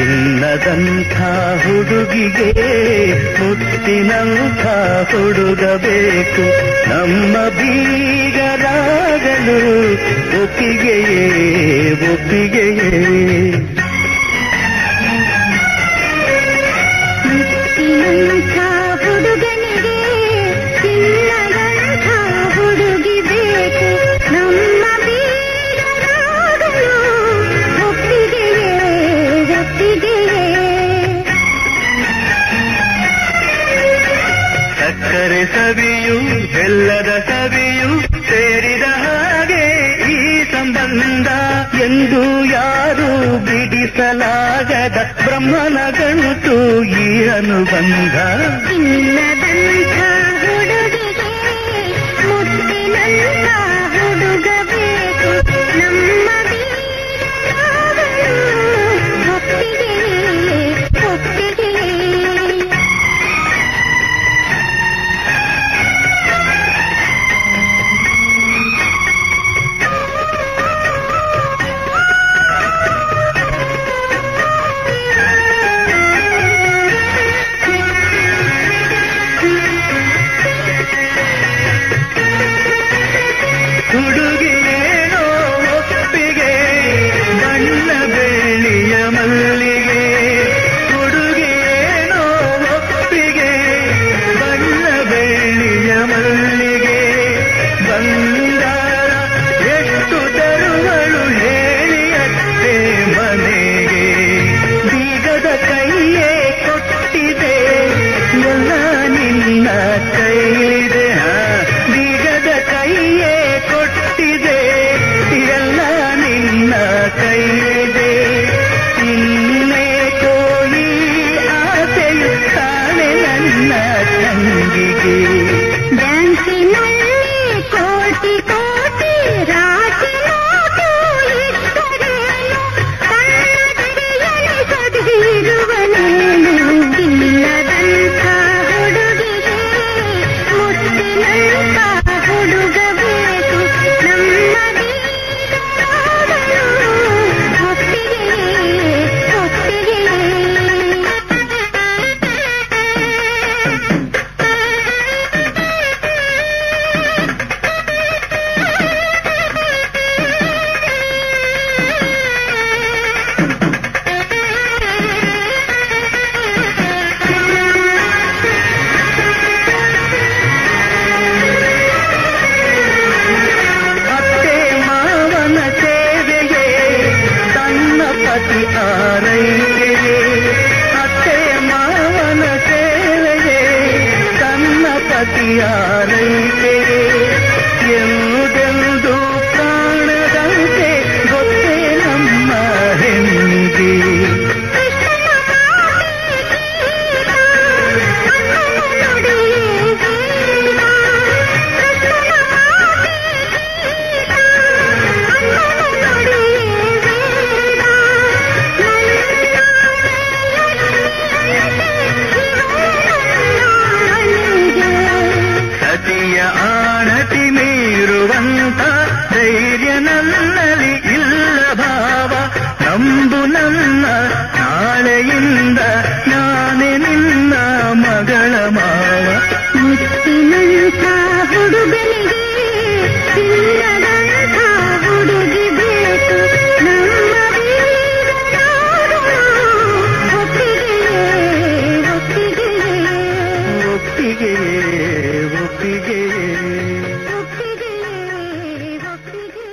Speaker 8: ಚಿನ್ನದಂಥ ಹುಡುಗಿಗೆ ಮುತ್ತಿನಂಥ ಹುಡುಗ ಬೇಕು ನಮ್ಮ ಬೀಗರಾಗಲು ಒಪ್ಪಿಗೆಯೇ ಒಪ್ಪಿಗೆಯೇ
Speaker 2: ಮುತ್ತಿನಂಥ ಹುಡುಗನಿಗೆ ಚಿನ್ನದಂಥ ಹುಡುಗಿ ಬೇಕು ನಮ್ಮ ಬೀಗರಾಗಲು ಒಪ್ಪಿಗೆಯೇ ಒಪ್ಪಿಗೆಯೇ
Speaker 8: ಸಕ್ಕರೆ ಸವಿಯು ಬೆಲ್ಲದ ಸವಿಯು ಸೇರಿದ ಹಾಗೆ ಈ ಸಂಬಂಧ ಎಂದು ಯಾರು ಬಿಡಿಸಲಾಗದ ಬ್ರಹ್ಮನ ಗಂಟು ಈ ಅನುಬಂಧ
Speaker 2: ಚಿನ್ನದಂಥ ಹುಡುಗಿಗೆ ಮುತ್ತಿನಂಥ ಹುಡುಗ ಬೇಕು ನಮ್ಮ ಬೀಗರಾಗಲು ಒಪ್ಪಿಗೆಯೇ ಒಪ್ಪಿಗೆಯೇ
Speaker 8: ಹುಡುಗಿಯೇನೋ ಒಪ್ಪಿಗೆ ಬಣ್ಣ ಬೆಳ್ಳಿಯ ಮಲ್ಲಿಗೆ ಹುಡುಗಿಯೇನೋ ಒಪ್ಪಿಗೆ ಬಣ್ಣ ಬೆಳ್ಳಿಯ ಮಲ್ಲಿಗೆ ಬಂಗಾರ ಎಷ್ಟು ತರುವಳು ಹೇಳಿಯತ್ತೆ ಮನೆಗೆ ಬೀಗದ ಕೈಯೇ ಕೊಟ್ಟಿದೆ ಎಲ್ಲ ನಿನ್ನ ಕೈಲಿದೆ ಹಾ, ಬೀಗದ ಕೈಯೇ ಕೊಟ್ಟಿದೆ ಎಲ್ಲ ನಿನ್ನ ಕೈಲಿದೆ ಇನ್ನೇಕೋ ಈ ಆಸೆಯು ತಾನೆ ನನ್ನ ತಂಗಿಗೆ
Speaker 2: ಬ್ಯಾಂಕಿನಲ್ಲಿ ಕೋಟಿ ಕೋಟಿ ರಾಶಿ ನೋಟು ಇಟ್ಟರೇನು ಕಣ್ಣದರಿಯಲಿ ಸದಿರುವನೇನು ಇಲ್ಲದಂಥ ಹುಡುಗಿಗೆ ಮುತ್ತಿನಂಥ ಹುಡುಗ ಬೇಕು ನಮ್ಮ ಬೀಗರಾಗಲು ಒಪ್ಪಿಗೆಯೇ
Speaker 8: ಅತ್ತೆ ಮಾವನ ಸೇವೆಯೇ ತನ್ನ ಪತಿ ಆರೈಕೆಯೇ ಅತ್ತೆ ಮಾವನ ಸೇವೆಯೇ ತನ್ನ ಪತಿ ಆರೈಕೆಯೇ ಎಂದೆಂದು ಪ್ರಾಣದಂತೆ ಗೊತ್ತೇ ನಮ್ಮ ಹೆಣ್ಣಿಗೆ ಸತಿಯ ಆಣತಿ ಮೀರುವಂತ ಧೈರ್ಯ ನನ್ನಲ್ಲಿ ಇಲ್ಲ ಭಾವ ನಂಬು ನನ್ನ ನಾಳೆಯಿಂದ ನಾನೇ ನಿನ್ನ ಮಗಳ ಮಾವ
Speaker 2: ಮುತ್ತಿನಂಥ ಹುಡುಗನಿಗೆ ಚಿನ್ನದಂಥ ಹುಡುಗಿ ಬೇಕು ನಮ್ಮ ಬೀಗರಾಗಲು ಒಪ್ಪಿಗೆಯೇ ಒಪ್ಪಿಗೆಯೇ
Speaker 8: ಒಪ್ಪಿಗೆಯೇ ಒಪ್ಪಿಗೆಯೇ
Speaker 2: ಒಪ್ಪಿಗೆಯೇ ಒಪ್ಪಿಗೆಯೇ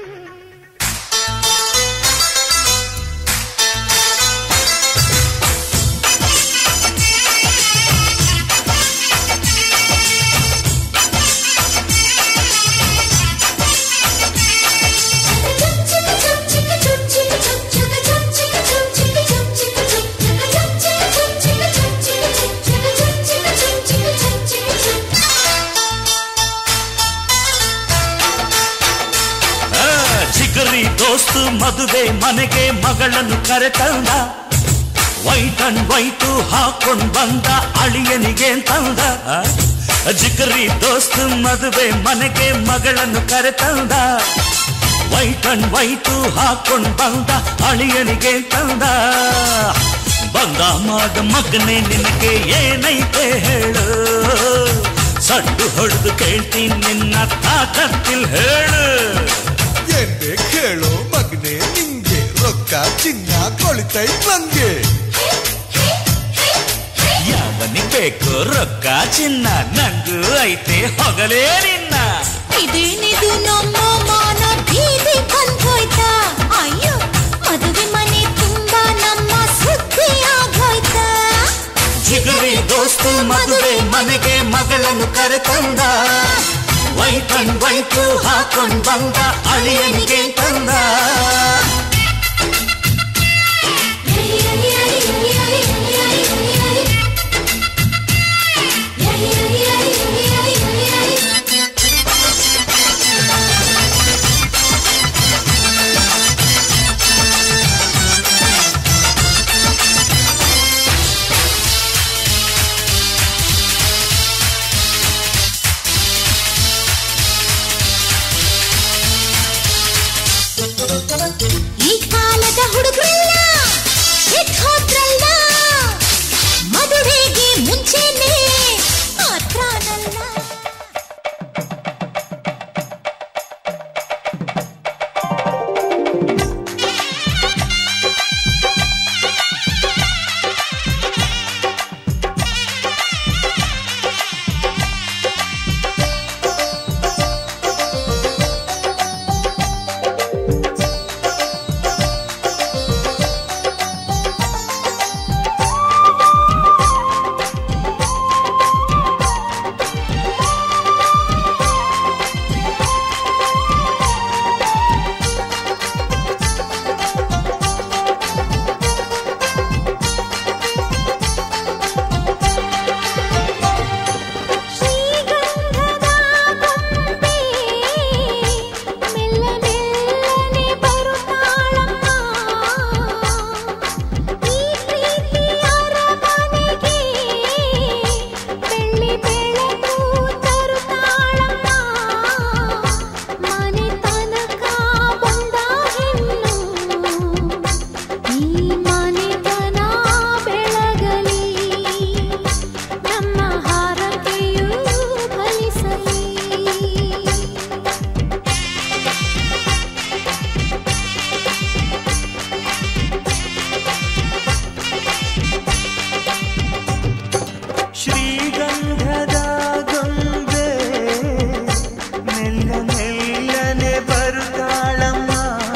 Speaker 9: ಆ, ಜಿಗರಿ ದೋಸ್ತು ಮದುವೆ ಮನೆಗೆ ಮಗಳನ್ನು ಕರೆತಂದ ವೈಟ್ ಅಂಡ್ ವೈಟು ಹಾಕೊಂಡ್ ಬಂದ ಅಳಿಯನಿಗೆ ತಂದ ಆ, ಜಿಗರಿ ದೋಸ್ತು ಮದುವೆ ಮನೆಗೆ ಮಗಳನ್ನು ಕರೆತಂದ ವೈಟ್ ಅಂಡ್ ವೈಟು ಹಾಕೊಂಡ್ ಬಂದ ಅಳಿಯನಿಗೆ ತಂದ ಬಂದ ಮಾಡ ಮಗನೆ ನಿನಗೆ ಏನೈತೆ ಹೇಳು ಸಡ್ಡು ಹೊಡೆದು ಕೇಳ್ತೀನಿ ನಿನ್ನ ತಾಕತ್ತಿಲ್ ಹೇಳು
Speaker 10: ಏನ್ ಬೇಕ್ ಹೇಳು ಮಗನೆ ನಿಂಗೆ ರೊಕ್ಕ ಚಿನ್ನ ಕೊಳಿತೈ ನಂಗೆ
Speaker 9: ಯಾವನಿಗೆ ಬೇಕು ರೊಕ್ಕ ಚಿನ್ನ ನಂಗೂ ಐತೆ ಹೊಗಲೇ ನಿನ್ನ
Speaker 5: ಇದೇನಿದು ನಮ್ಮ ಮಾನ ಬೀದಿ ಬಂದೋಯ್ತಾ ಅಯ್ಯೋ ಮದುವೆ ಮನೆ ತುಂಬಾ ನಮ್ಮ ಸುದ್ದಿ ಆಗೋಯ್ತಾ
Speaker 9: ಜಿಗರಿ ದೋಸ್ತು ಮದುವೆ ಮನೆಗೆ ಮಗಳನ್ನು ಕರೆತಂದ ವೈಟನ್ ವೈಟು ಹಾಕೊಂಡ್ ಬಂದ ಅಳಿಯನಿಗೆ ತಂದ
Speaker 5: ಈ ಕಾಲದ ಹುಡುಗರಲ್ಲ ಹೋದ್ರಲ್ಲ ಮದುವೆಗೆ ಮುಂಚೆನೆ ಮಾತ್ರನಲ್ಲ ಶ್ರೀಗಂಧದ ಗೊಂಬೆ ಮೆಲ್ಲ ಮೆಲ್ಲನೆ ಬರುತ್ತಾಳಮ್ಮ ಈ ಪ್ರೀತಿಯ ಅರಮನೆಗೆ ಬೆಳ್ಳಿ ಬೆಳಕು ತರುತ್ತಾಳಮ್ಮ ಮನೆ ತನಕ ಬಂದ ಹೆಣ್ಣು ಈ ಮನೆತನ ಬೆಳಗಲಿ ನಮ್ಮ ಹಾರಕೆಯೂ ಫಲಿಸಲಿ
Speaker 8: ಶ್ರೀಗಂಧದ ಗೊಂಬೆ ಮೆಲ್ಲ ಮೆಲ್ಲನೆ ಬರುತ್ತಾಳಮ್ಮ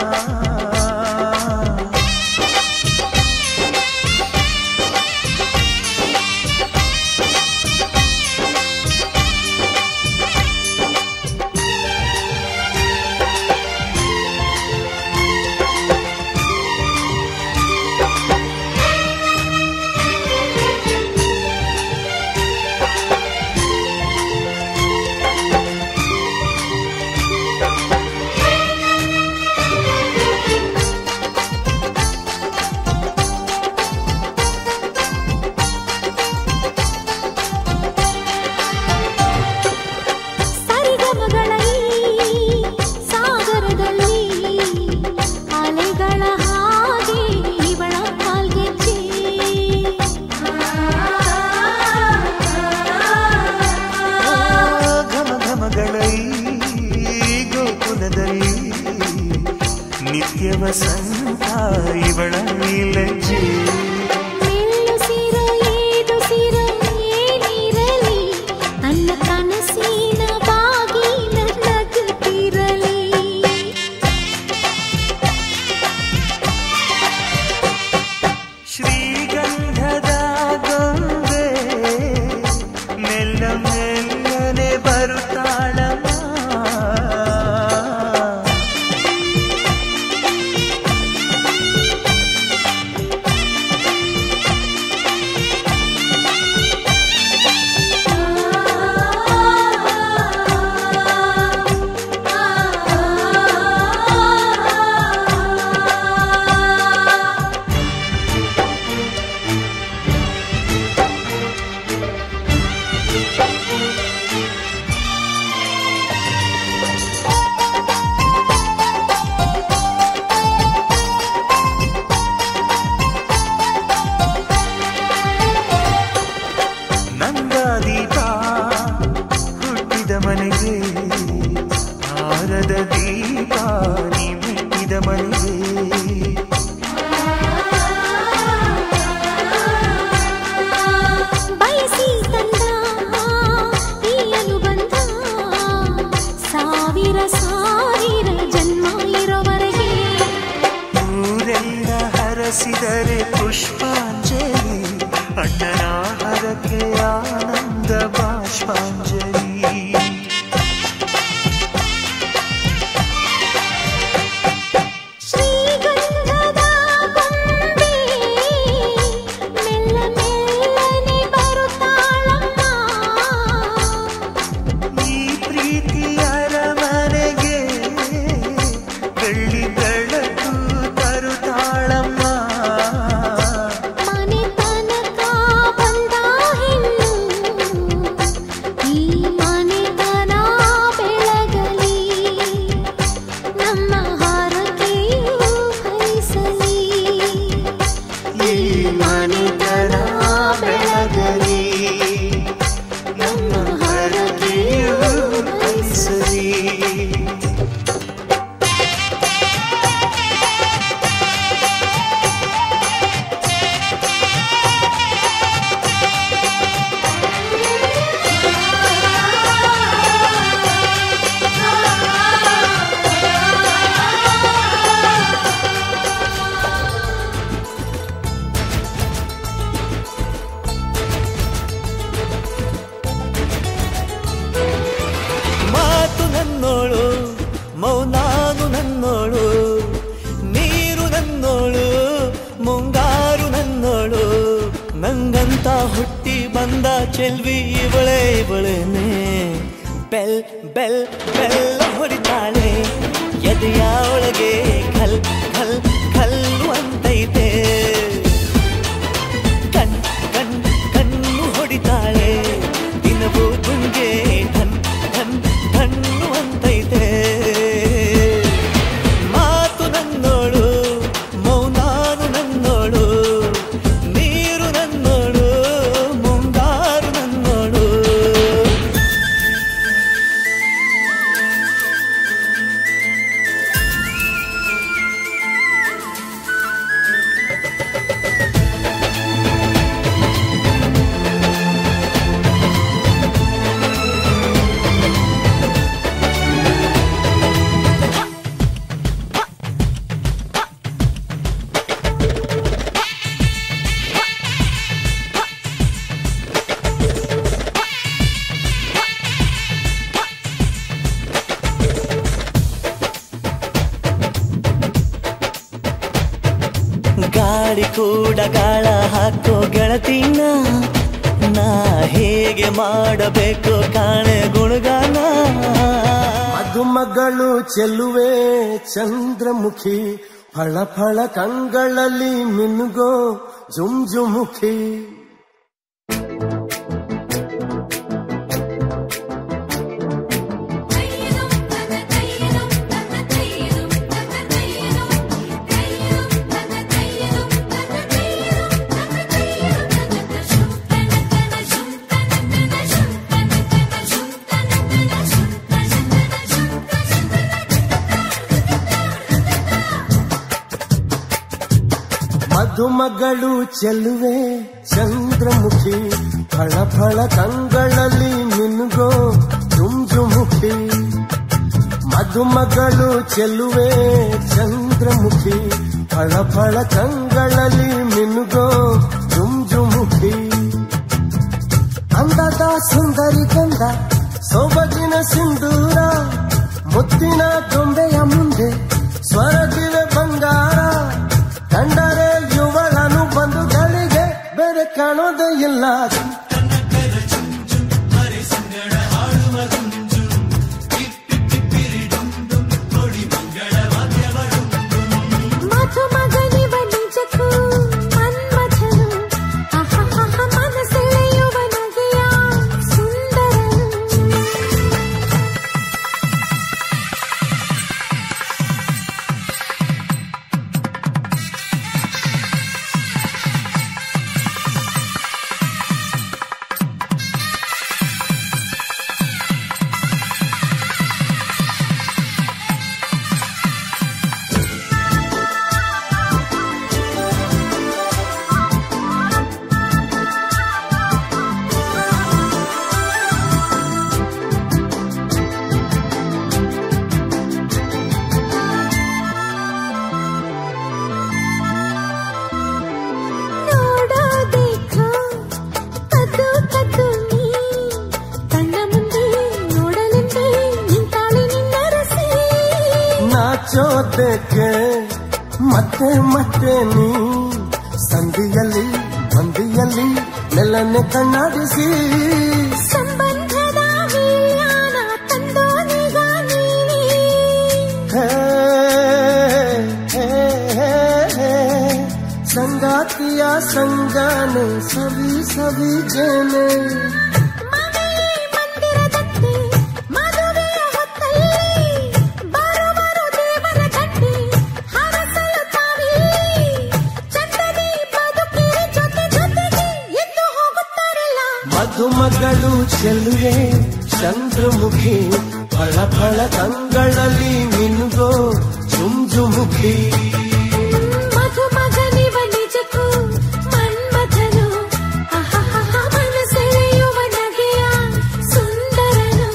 Speaker 5: ಸರಿಗಮಗಳ ಈ ಸಾಗರದಲ್ಲಿ ಅಲೆಗಳ ಹಾಗೆ ಇವಳ ಕಾಲ್ಗೆಜ್ಜೆ
Speaker 8: ಘಮ ಘಮಗಳ ಈ ಗೋಕುಲದಲ್ಲಿ ನಿತ್ಯ ವಸಂತ ಇವಳ ನೀಲಜ್ಜೆ
Speaker 5: ಮೆಲ್ಲುಸಿರ ಏದುಸಿರ ಏನಿರಲಿ ತನ್ನ ಕನಸಿನ ಬಾಗಿಲ ನಗುತ್ತಿರಲಿ
Speaker 8: ಶ್ರೀಗಂಧದ ಗೊಂಬೆ ಮೆಲ್ಲ ಮೆಲ್ಲನೆ ಬರುತ್ತಾಳಮ್ಮ
Speaker 5: ಿ
Speaker 8: ಅಣ್ಣನ ಹರಕೆ ಆನಂದ ಬಾಷ್ಪಾಂಜಲಿ
Speaker 5: ಶ್ರೀಗಂಧದ ಗೊಂಬೆ ಮೆಲ್ಲ ಮೆಲ್ಲನೆ ಬರುತ್ತಾಳಮ್ಮ
Speaker 8: ಈ ಪ್ರೀತಿ ಅರಮನೆಗೆ ಬೆಳ್ಳಿ ಬೆಳಕು ತರುತ್ತಾಳಮ್ಮ
Speaker 5: ಮನೆ ತನಕ ಬಂದ ಹೆಣ್ಣು ಈ ಮನೆತನ ಬೆಳಗಲಿ ನಮ್ಮ ಹಾರಕೆಯು ಹರಿಸಲಿ
Speaker 8: ಈ ಮನೆತನ ಬೆಳಗಲಿ ನಮ್ಮ ಹರಕೆಯು ಹರಿಸಲಿ
Speaker 11: ಮಾತು ನನ್ನೋಳು ಮೌನಾನು ನನ್ನೋಳು ನೀರು ನನ್ನೋಳು ಮುಂಗಾರು ನನ್ನೋಳು ನಂಗಂತ ಹುಟ್ಟಿ ಬಂದ ಚೆಲ್ವಿ ಇವಳೆ ಇವಳೇನೆ ಬೆಲ್ ಬೆಲ್ ಬೆಲ್ಲ ಹೊಡಿತಾಳೆ ಎದೆಯ ಒಳಗೆ ಖಲ್ ಖಲ್ ಖಲ್ಲು ಅಂತೈತೆ ಕಣ್ ಕಣ್ ಕಣ್ಣು ಹೊಡಿತಾಳೆ ದಿನವೂ ಗುಂಗೆ ಧನ್ ಧನ್ ಧಣ್ಣು ಅಂತೈತೆ ಮಾತು ನನ್ನೋಳು ಮೌನಾನು ನನ್ನೋಳು ನೀರು ನನ್ನೋಳು ಮುಂಗಾರು ನನ್ನೋಳು ಗಾಳಿ ಕೂಡ ಗಾಳ ಹಾಕೋ ಗೆಳತಿನ ನಾ ಹೇಗೆ ಮಾಡಬೇಕು ಕಾಣೆ ಗುಣಗಾನ
Speaker 12: ಮಧುಮಗಳು ಚೆಲ್ಲುವೆ ಚಂದ್ರಮುಖಿ ಫಳ ಫಳ ಕಂಗಳಲ್ಲಿ ಮಿನುಗೋ ಜುಂಜುಮುಖಿ ಮಧುಮಗಳು ಚೆಲ್ಲುವೆ ಚಂದ್ರಮುಖಿ ಫಳ ಫಳ ಕಂಗಳಲ್ಲಿ ಮಿನುಗೋ ಜುಂಜುಮುಖಿ ಮಧುಮಗಳು ಚೆಲ್ಲುವೆ ಚಂದ್ರಮುಖಿ ಫಳ ಫಳ ಕಂಗಳಲ್ಲಿ ಮಿನುಗೋ ಜುಂಜುಮುಖಿ ಅಂದದ ಸುಂದರಿ ಗಂಧ ಸೊಬಗಿನ ಸಿಂಧೂರ ಮುತ್ತಿನ ಗೊಂಬೆಯ ಮುಂದೆ ಸ್ವರಗಿವೆ ಬಂಗಾರ ಕಂಡರೆ ಯುವಳನು ಬಂದು ಗಳಿಗೆ ಬೇರೆ ಕಾಣೋದೇ ಇಲ್ಲ
Speaker 5: ಮಧುಮಗನಿವ ನಿಜಕ್ಕೂ ಮನ್ಮಥನು ಅಹಹಹ ಮನಸೆಳೆಯುವ ನಗೆಯ ಸುಂದರನು
Speaker 12: ಮತ್ತೆ ಮತ್ತೆ ನೀ ಸಂಧಿಯಲ್ಲಿ ಮಂದಿಯಲ್ಲಿ ನೆಲನೆ ಕಣ್ಣಾಡಿಸಿ
Speaker 5: ಸಂಬಂಧದ ವಿಲ್ಯಾನ ತಂದೋನಿಗ ನೀನೇ
Speaker 12: ಹೇ, ಹೇ, ಹೇ, ಹೇ. ಸಂಗಾತಿಯ ಸಂಗಾನೆ ಸವಿ ಸವಿ ಜೇನೆ
Speaker 5: ಮನೆಯೇ ಮಂದಿರದಂತೆ ಮದುವೆಯ ಹೊತ್ತಲ್ಲಿ ಬಾರು ಬಾರು ದೇವರ ಗಂಟೆ ಹರಸಲು ತಾವಿಲ್ಲಿ ಚಂದದಿ ಬದುಕಿರಿ ಜೊತೆ ಜೊತೆಗೆ ಎಂದು ಹೋಗುತ್ತಾರಲ್ಲ
Speaker 12: ಮಧುಮಗಳು ಚೆಲುವೆ ಚಂದ್ರಮುಖಿ ಫಳ ಫಳ ಕಂಗಳಲ್ಲಿ ಮಿನುಗೋ ಜುಂಜುಮುಖಿ
Speaker 5: ಮಧುಮಗನಿವ ನಿಜಕ್ಕೂ ಮನ್ಮಥನು ಅಹಹಹ ಮನಸೆಳೆಯುವ ನಗೆಯ ಸುಂದರನು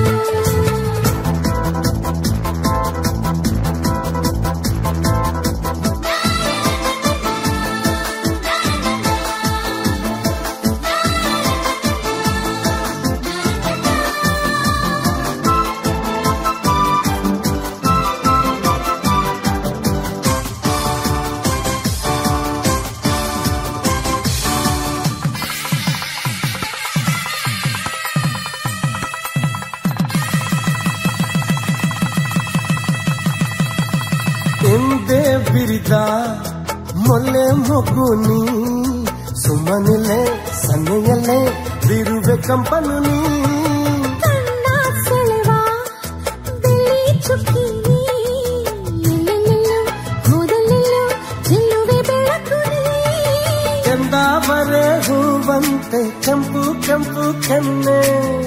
Speaker 12: ಎಂದೇ ಬಿರಿದ ಮೊಲ್ಲೆ ಮಗುನಿ ಸುಮ್ಮನಿಲೆ ಸನ್ನೆಯಲ್ಲೇ ಬಿರುವೆ ಕಂಪನು ನೀ
Speaker 5: ಕಣ್ಣ ಸೆಳೆವ ಬೆಳ್ಳಿ ಚುಕ್ಕಿ ಎಲ್ಲೆಲ್ಲೆಲ್ಲೋ ಹೋದಲ್ಲೆಲ್ಲೋ ಚೆಲ್ಲುವೆ ಬೆಳಕು ನೀ
Speaker 12: ಕೆಂದಾವರೆ ಹೂವಂತೆ ಕೆಂಪು ಕೆಂಪು ಕೆನ್ನೆ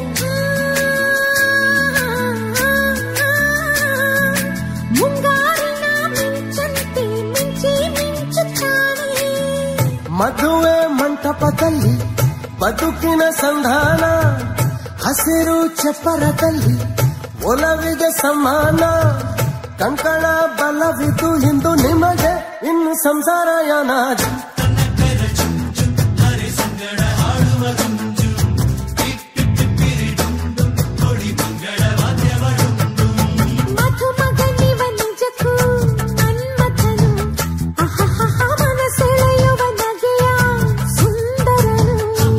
Speaker 5: ಮುಂಗಾರಿನ ಮಿಂಚಂತೆ ಮಿಂಚಿ ಮಿಂಚುತ್ತಾನೆ
Speaker 12: ಮದುವೆ ಮಂಟಪದಲ್ಲಿ ಬದುಕಿನ ಸಂಧಾನ ಹಸಿರು ಚಪ್ಪರದಲ್ಲಿ ಒಲವಿಗೆ ಸಮಾನ ಕಂಕಣ ಬಲವಿದು ಇಂದು ನಿಮಗೆ ಇನ್ನು ಸಂಸಾರ ಯಾನ
Speaker 5: ಮಧುಮಗನಿವ ನಿಜಕ್ಕೂ ಮನ್ಮಥನು ಅಹಹಹ ಮನಸೆಳೆಯುವ ನಗೆಯ ಸುಂದರನು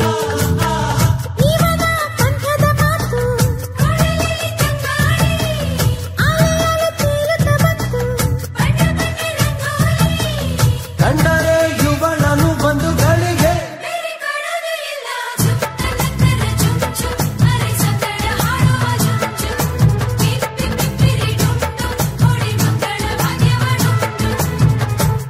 Speaker 5: ಇವನ ಕಂಠದ ಮಾತು ಕೊಳಲಲ್ಲಿ ತಂಗಾಳಿ ಅಲೆಯಲು ತೇಲುತ್ತ ಬಂತು ಬಣ್ಣ ಬಣ್ಣ ರಂಗೋಲಿ
Speaker 12: ಕಂಡರೆ ಯುವಳನು ಬಂದು ಗಳಿಗೆ
Speaker 5: ಬೇರೆ ಕಾಣೋದೇ ಇಲ್ಲ ಜುಮ್ ತನ್ನಕ್ಕರ ಜುಮ್ ಜುಮ್ ಅರೆ ಸಂದಡ ಹಾಡುವ ಜುಮ್ ಜುಮ್ ಪಿಪ್ಪಿ ಪಿಪ್ಪಿರಿ ಡುಮ್ ಡುಮ್ ಹೊಡಿ ಮಂಗಳ ವಾದ್ಯವ ಡುಮ್ ಡುಮ್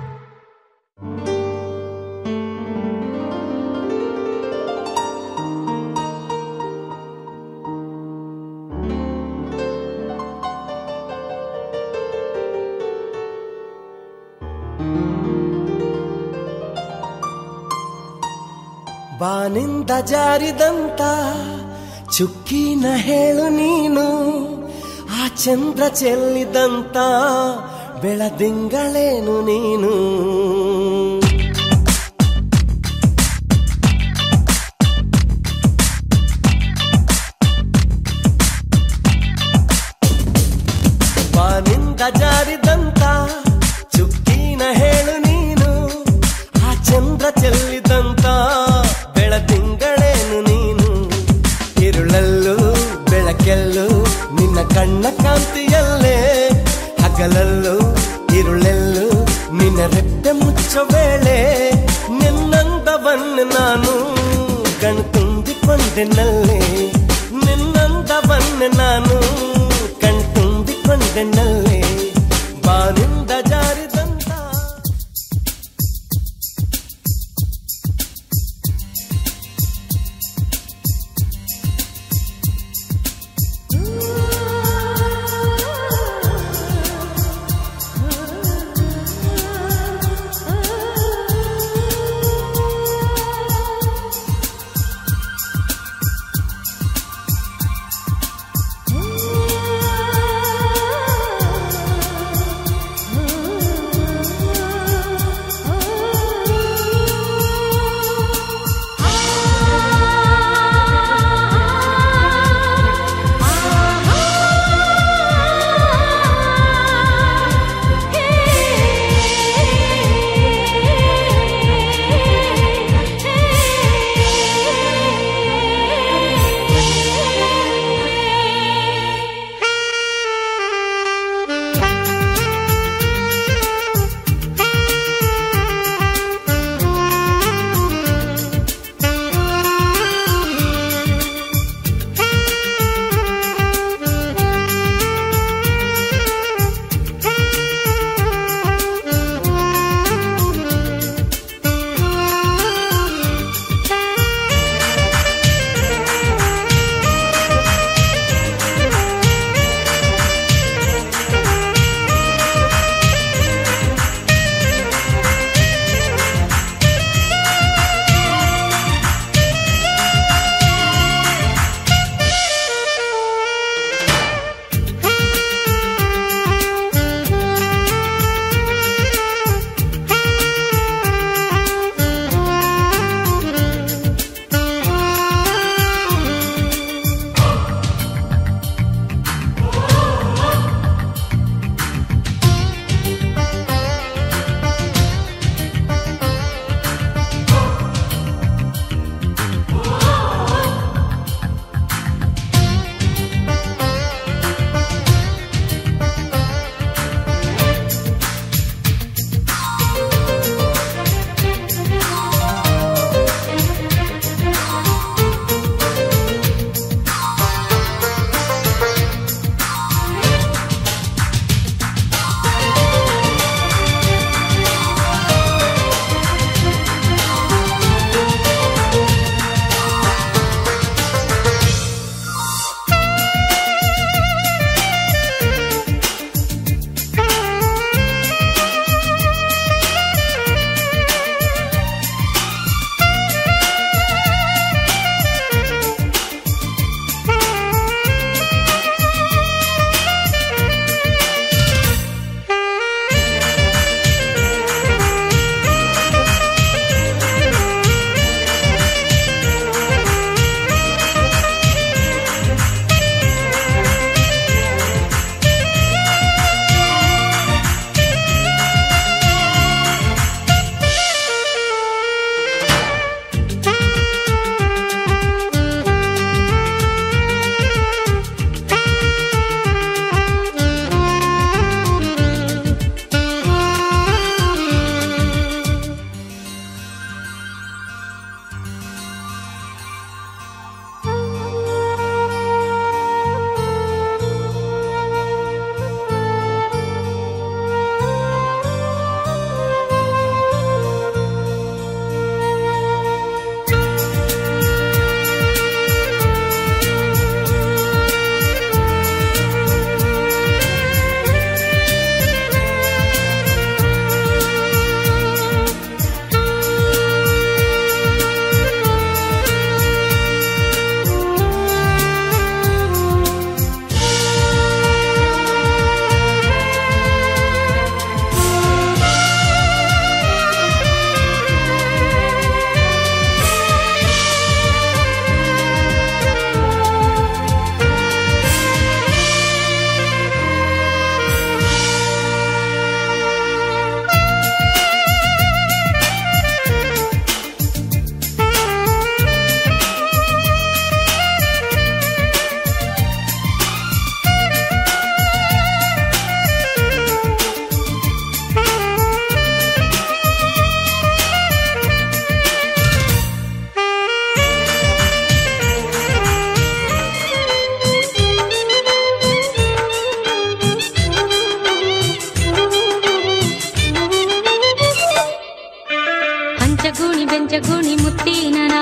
Speaker 12: ಬಾನಿಂದ ಜಾರಿದಂತ ಚುಕ್ಕಿನ ಹೇಳು ನೀನು ಆ ಚಂದ್ರ ಚೆಲ್ಲಿದಂತ ಬೆಳದಿಂಗಳೇನು ನೀನು ಬಾನಿಂದ ಜಾರಿದಂತ ಚುಕ್ಕಿನ ಹೇಳು ನೀನು ಆ ಚಂದ್ರ ಚೆಲ್ಲಿದಂತ ಬೆಳದಿಂಗಳೇನು ನೀನು ഇരുളಲ್ಲೂ ಬೆಳಕೆಲ್ಲೂ ನಿನ್ನ ಕಣ್ಣ ಕಾಂತಿಯಲ್ಲೇ ಹಗಲಲ್ಲೂ ഇരുಳೆಲ್ಲೂ ನಿನ್ನ ರೆಪ್ಪೆ ಮುಚ್ಚೋ ವೇಳೆ ನಿನ್ನಂದವನ್ನು ನಾನು ಕಣ್ತುಂಬಿಕೊಂಡೆನಲ್ಲೇ ನಿನ್ನಂದವನ್ನು ನಾನು ಕಣ್ತುಂಬಿಕೊಂಡೆನಲ್ಲೇ ಬಾನಿಂದ ಜಾರಿದಂತ
Speaker 5: ಆ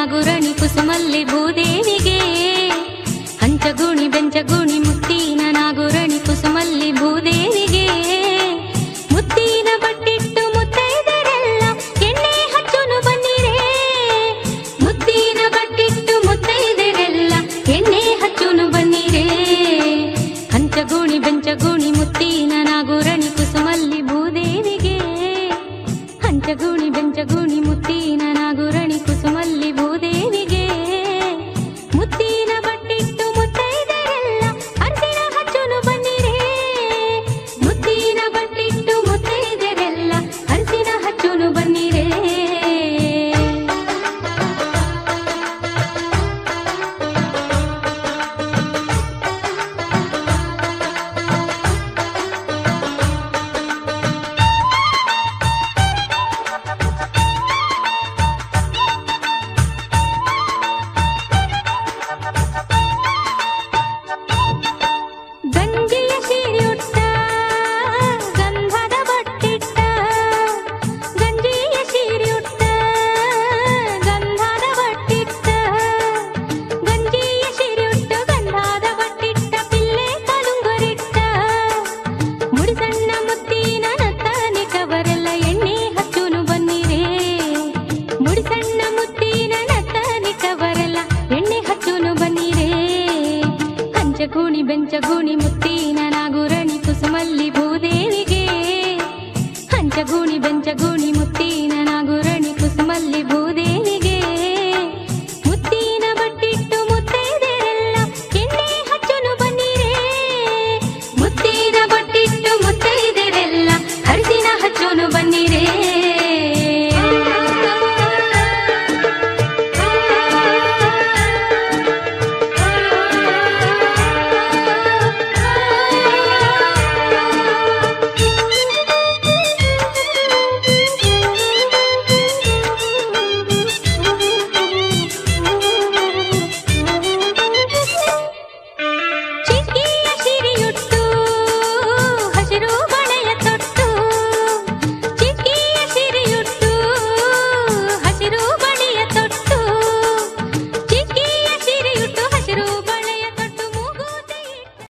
Speaker 13: ನಾಗುರಣಿ ಕುಸುಮಲ್ಲಿ ಭೂದೇವಿಗೆ ಹಂಚಗುಣಿ ಬೆಂಚಗುಣಿ ಮುತ್ತಿನ ನಾಗುರಣಿ ಕುಸುಮಲ್ಲಿ ಭೂದೇವಿಗೆ ಮುತ್ತಿನ ಬಟ್ಟಿಟ್ಟು ಮುತ್ತೈದರೆಲ್ಲ ಎಣ್ಣೆ ಹಚ್ಚುನು ಬನ್ನಿರೇ ಮುತ್ತಿನ ಬಟ್ಟಿಟ್ಟು ಮುತ್ತೈದರೆಲ್ಲ ಎಣ್ಣೆ ಹಚ್ಚುನು ಬನ್ನಿರೇ ಹಂಚಗುಣಿ ಬೆಂಚಗುಣಿ ಮುತ್ತಿನ ನಾಗುರಣಿ ಕುಸುಮಲ್ಲಿ ಭೂದೇವಿಗೆ ಹಂಚಗುಣಿ ಬೆಂಚಗುಣಿ ಮುತ್ತಿನ ನಾಗುರಣಿ ಕುಸುಮಲ್ಲಿ ಭೂದೇವಿಗೆ ಮುತ್ತಿನ ಬಟ್ಟಿಟ್ಟು ಮುತ್ತೈದರೆಲ್ಲ ಅರ್ಸಿನ ಹಚ್ಚುನು ಬನ್ನಿರೇ ಮುತ್ತಿನ ಬಟ್ಟಿಟ್ಟು ಮುತ್ತೈದರೆಲ್ಲ ಅರ್ಸಿನ ಹಚ್ಚುನು ಬನ್ನಿರೇ ಗಂಜಿಯ ಸೀರೆಯುಟ್ಟ ಗಂಧದ ಬಟ್ಟಿಟ್ಟ ಗಂಜಿಯ ಸೀರೆಯುಟ್ಟ ಗಂಧದ ಬಟ್ಟಿಟ್ಟ ಗಂಜಿಯ ಸೀರೆಯುಟ್ಟ ಗಂಧದ ಬಟ್ಟಿಟ್ಟ ಪಿಲ್ಲೆ ಕಲುಂಗರಿಟ್ಟ ಮುಡಿಸಣ್ಣ ಮುತ್ತಿನ ನತ್ತಾನೆ ಕವರೆಲ್ಲ ಎಣ್ಣೆ ಹಚ್ಚುನು ಬನ್ನಿರೇ ಮುಡಿಸಣ್ಣ ಮುತ್ತಿನ ನತ್ತಾನೆ ಕವರೆಲ್ಲ ಎಣ್ಣೆ ಹಚ್ಚುನು ಬನ್ನಿರೇ ಹಂಚಗೂಣಿ ಬೆಂಚಗೂಣಿ ಮುತ್ತಿನ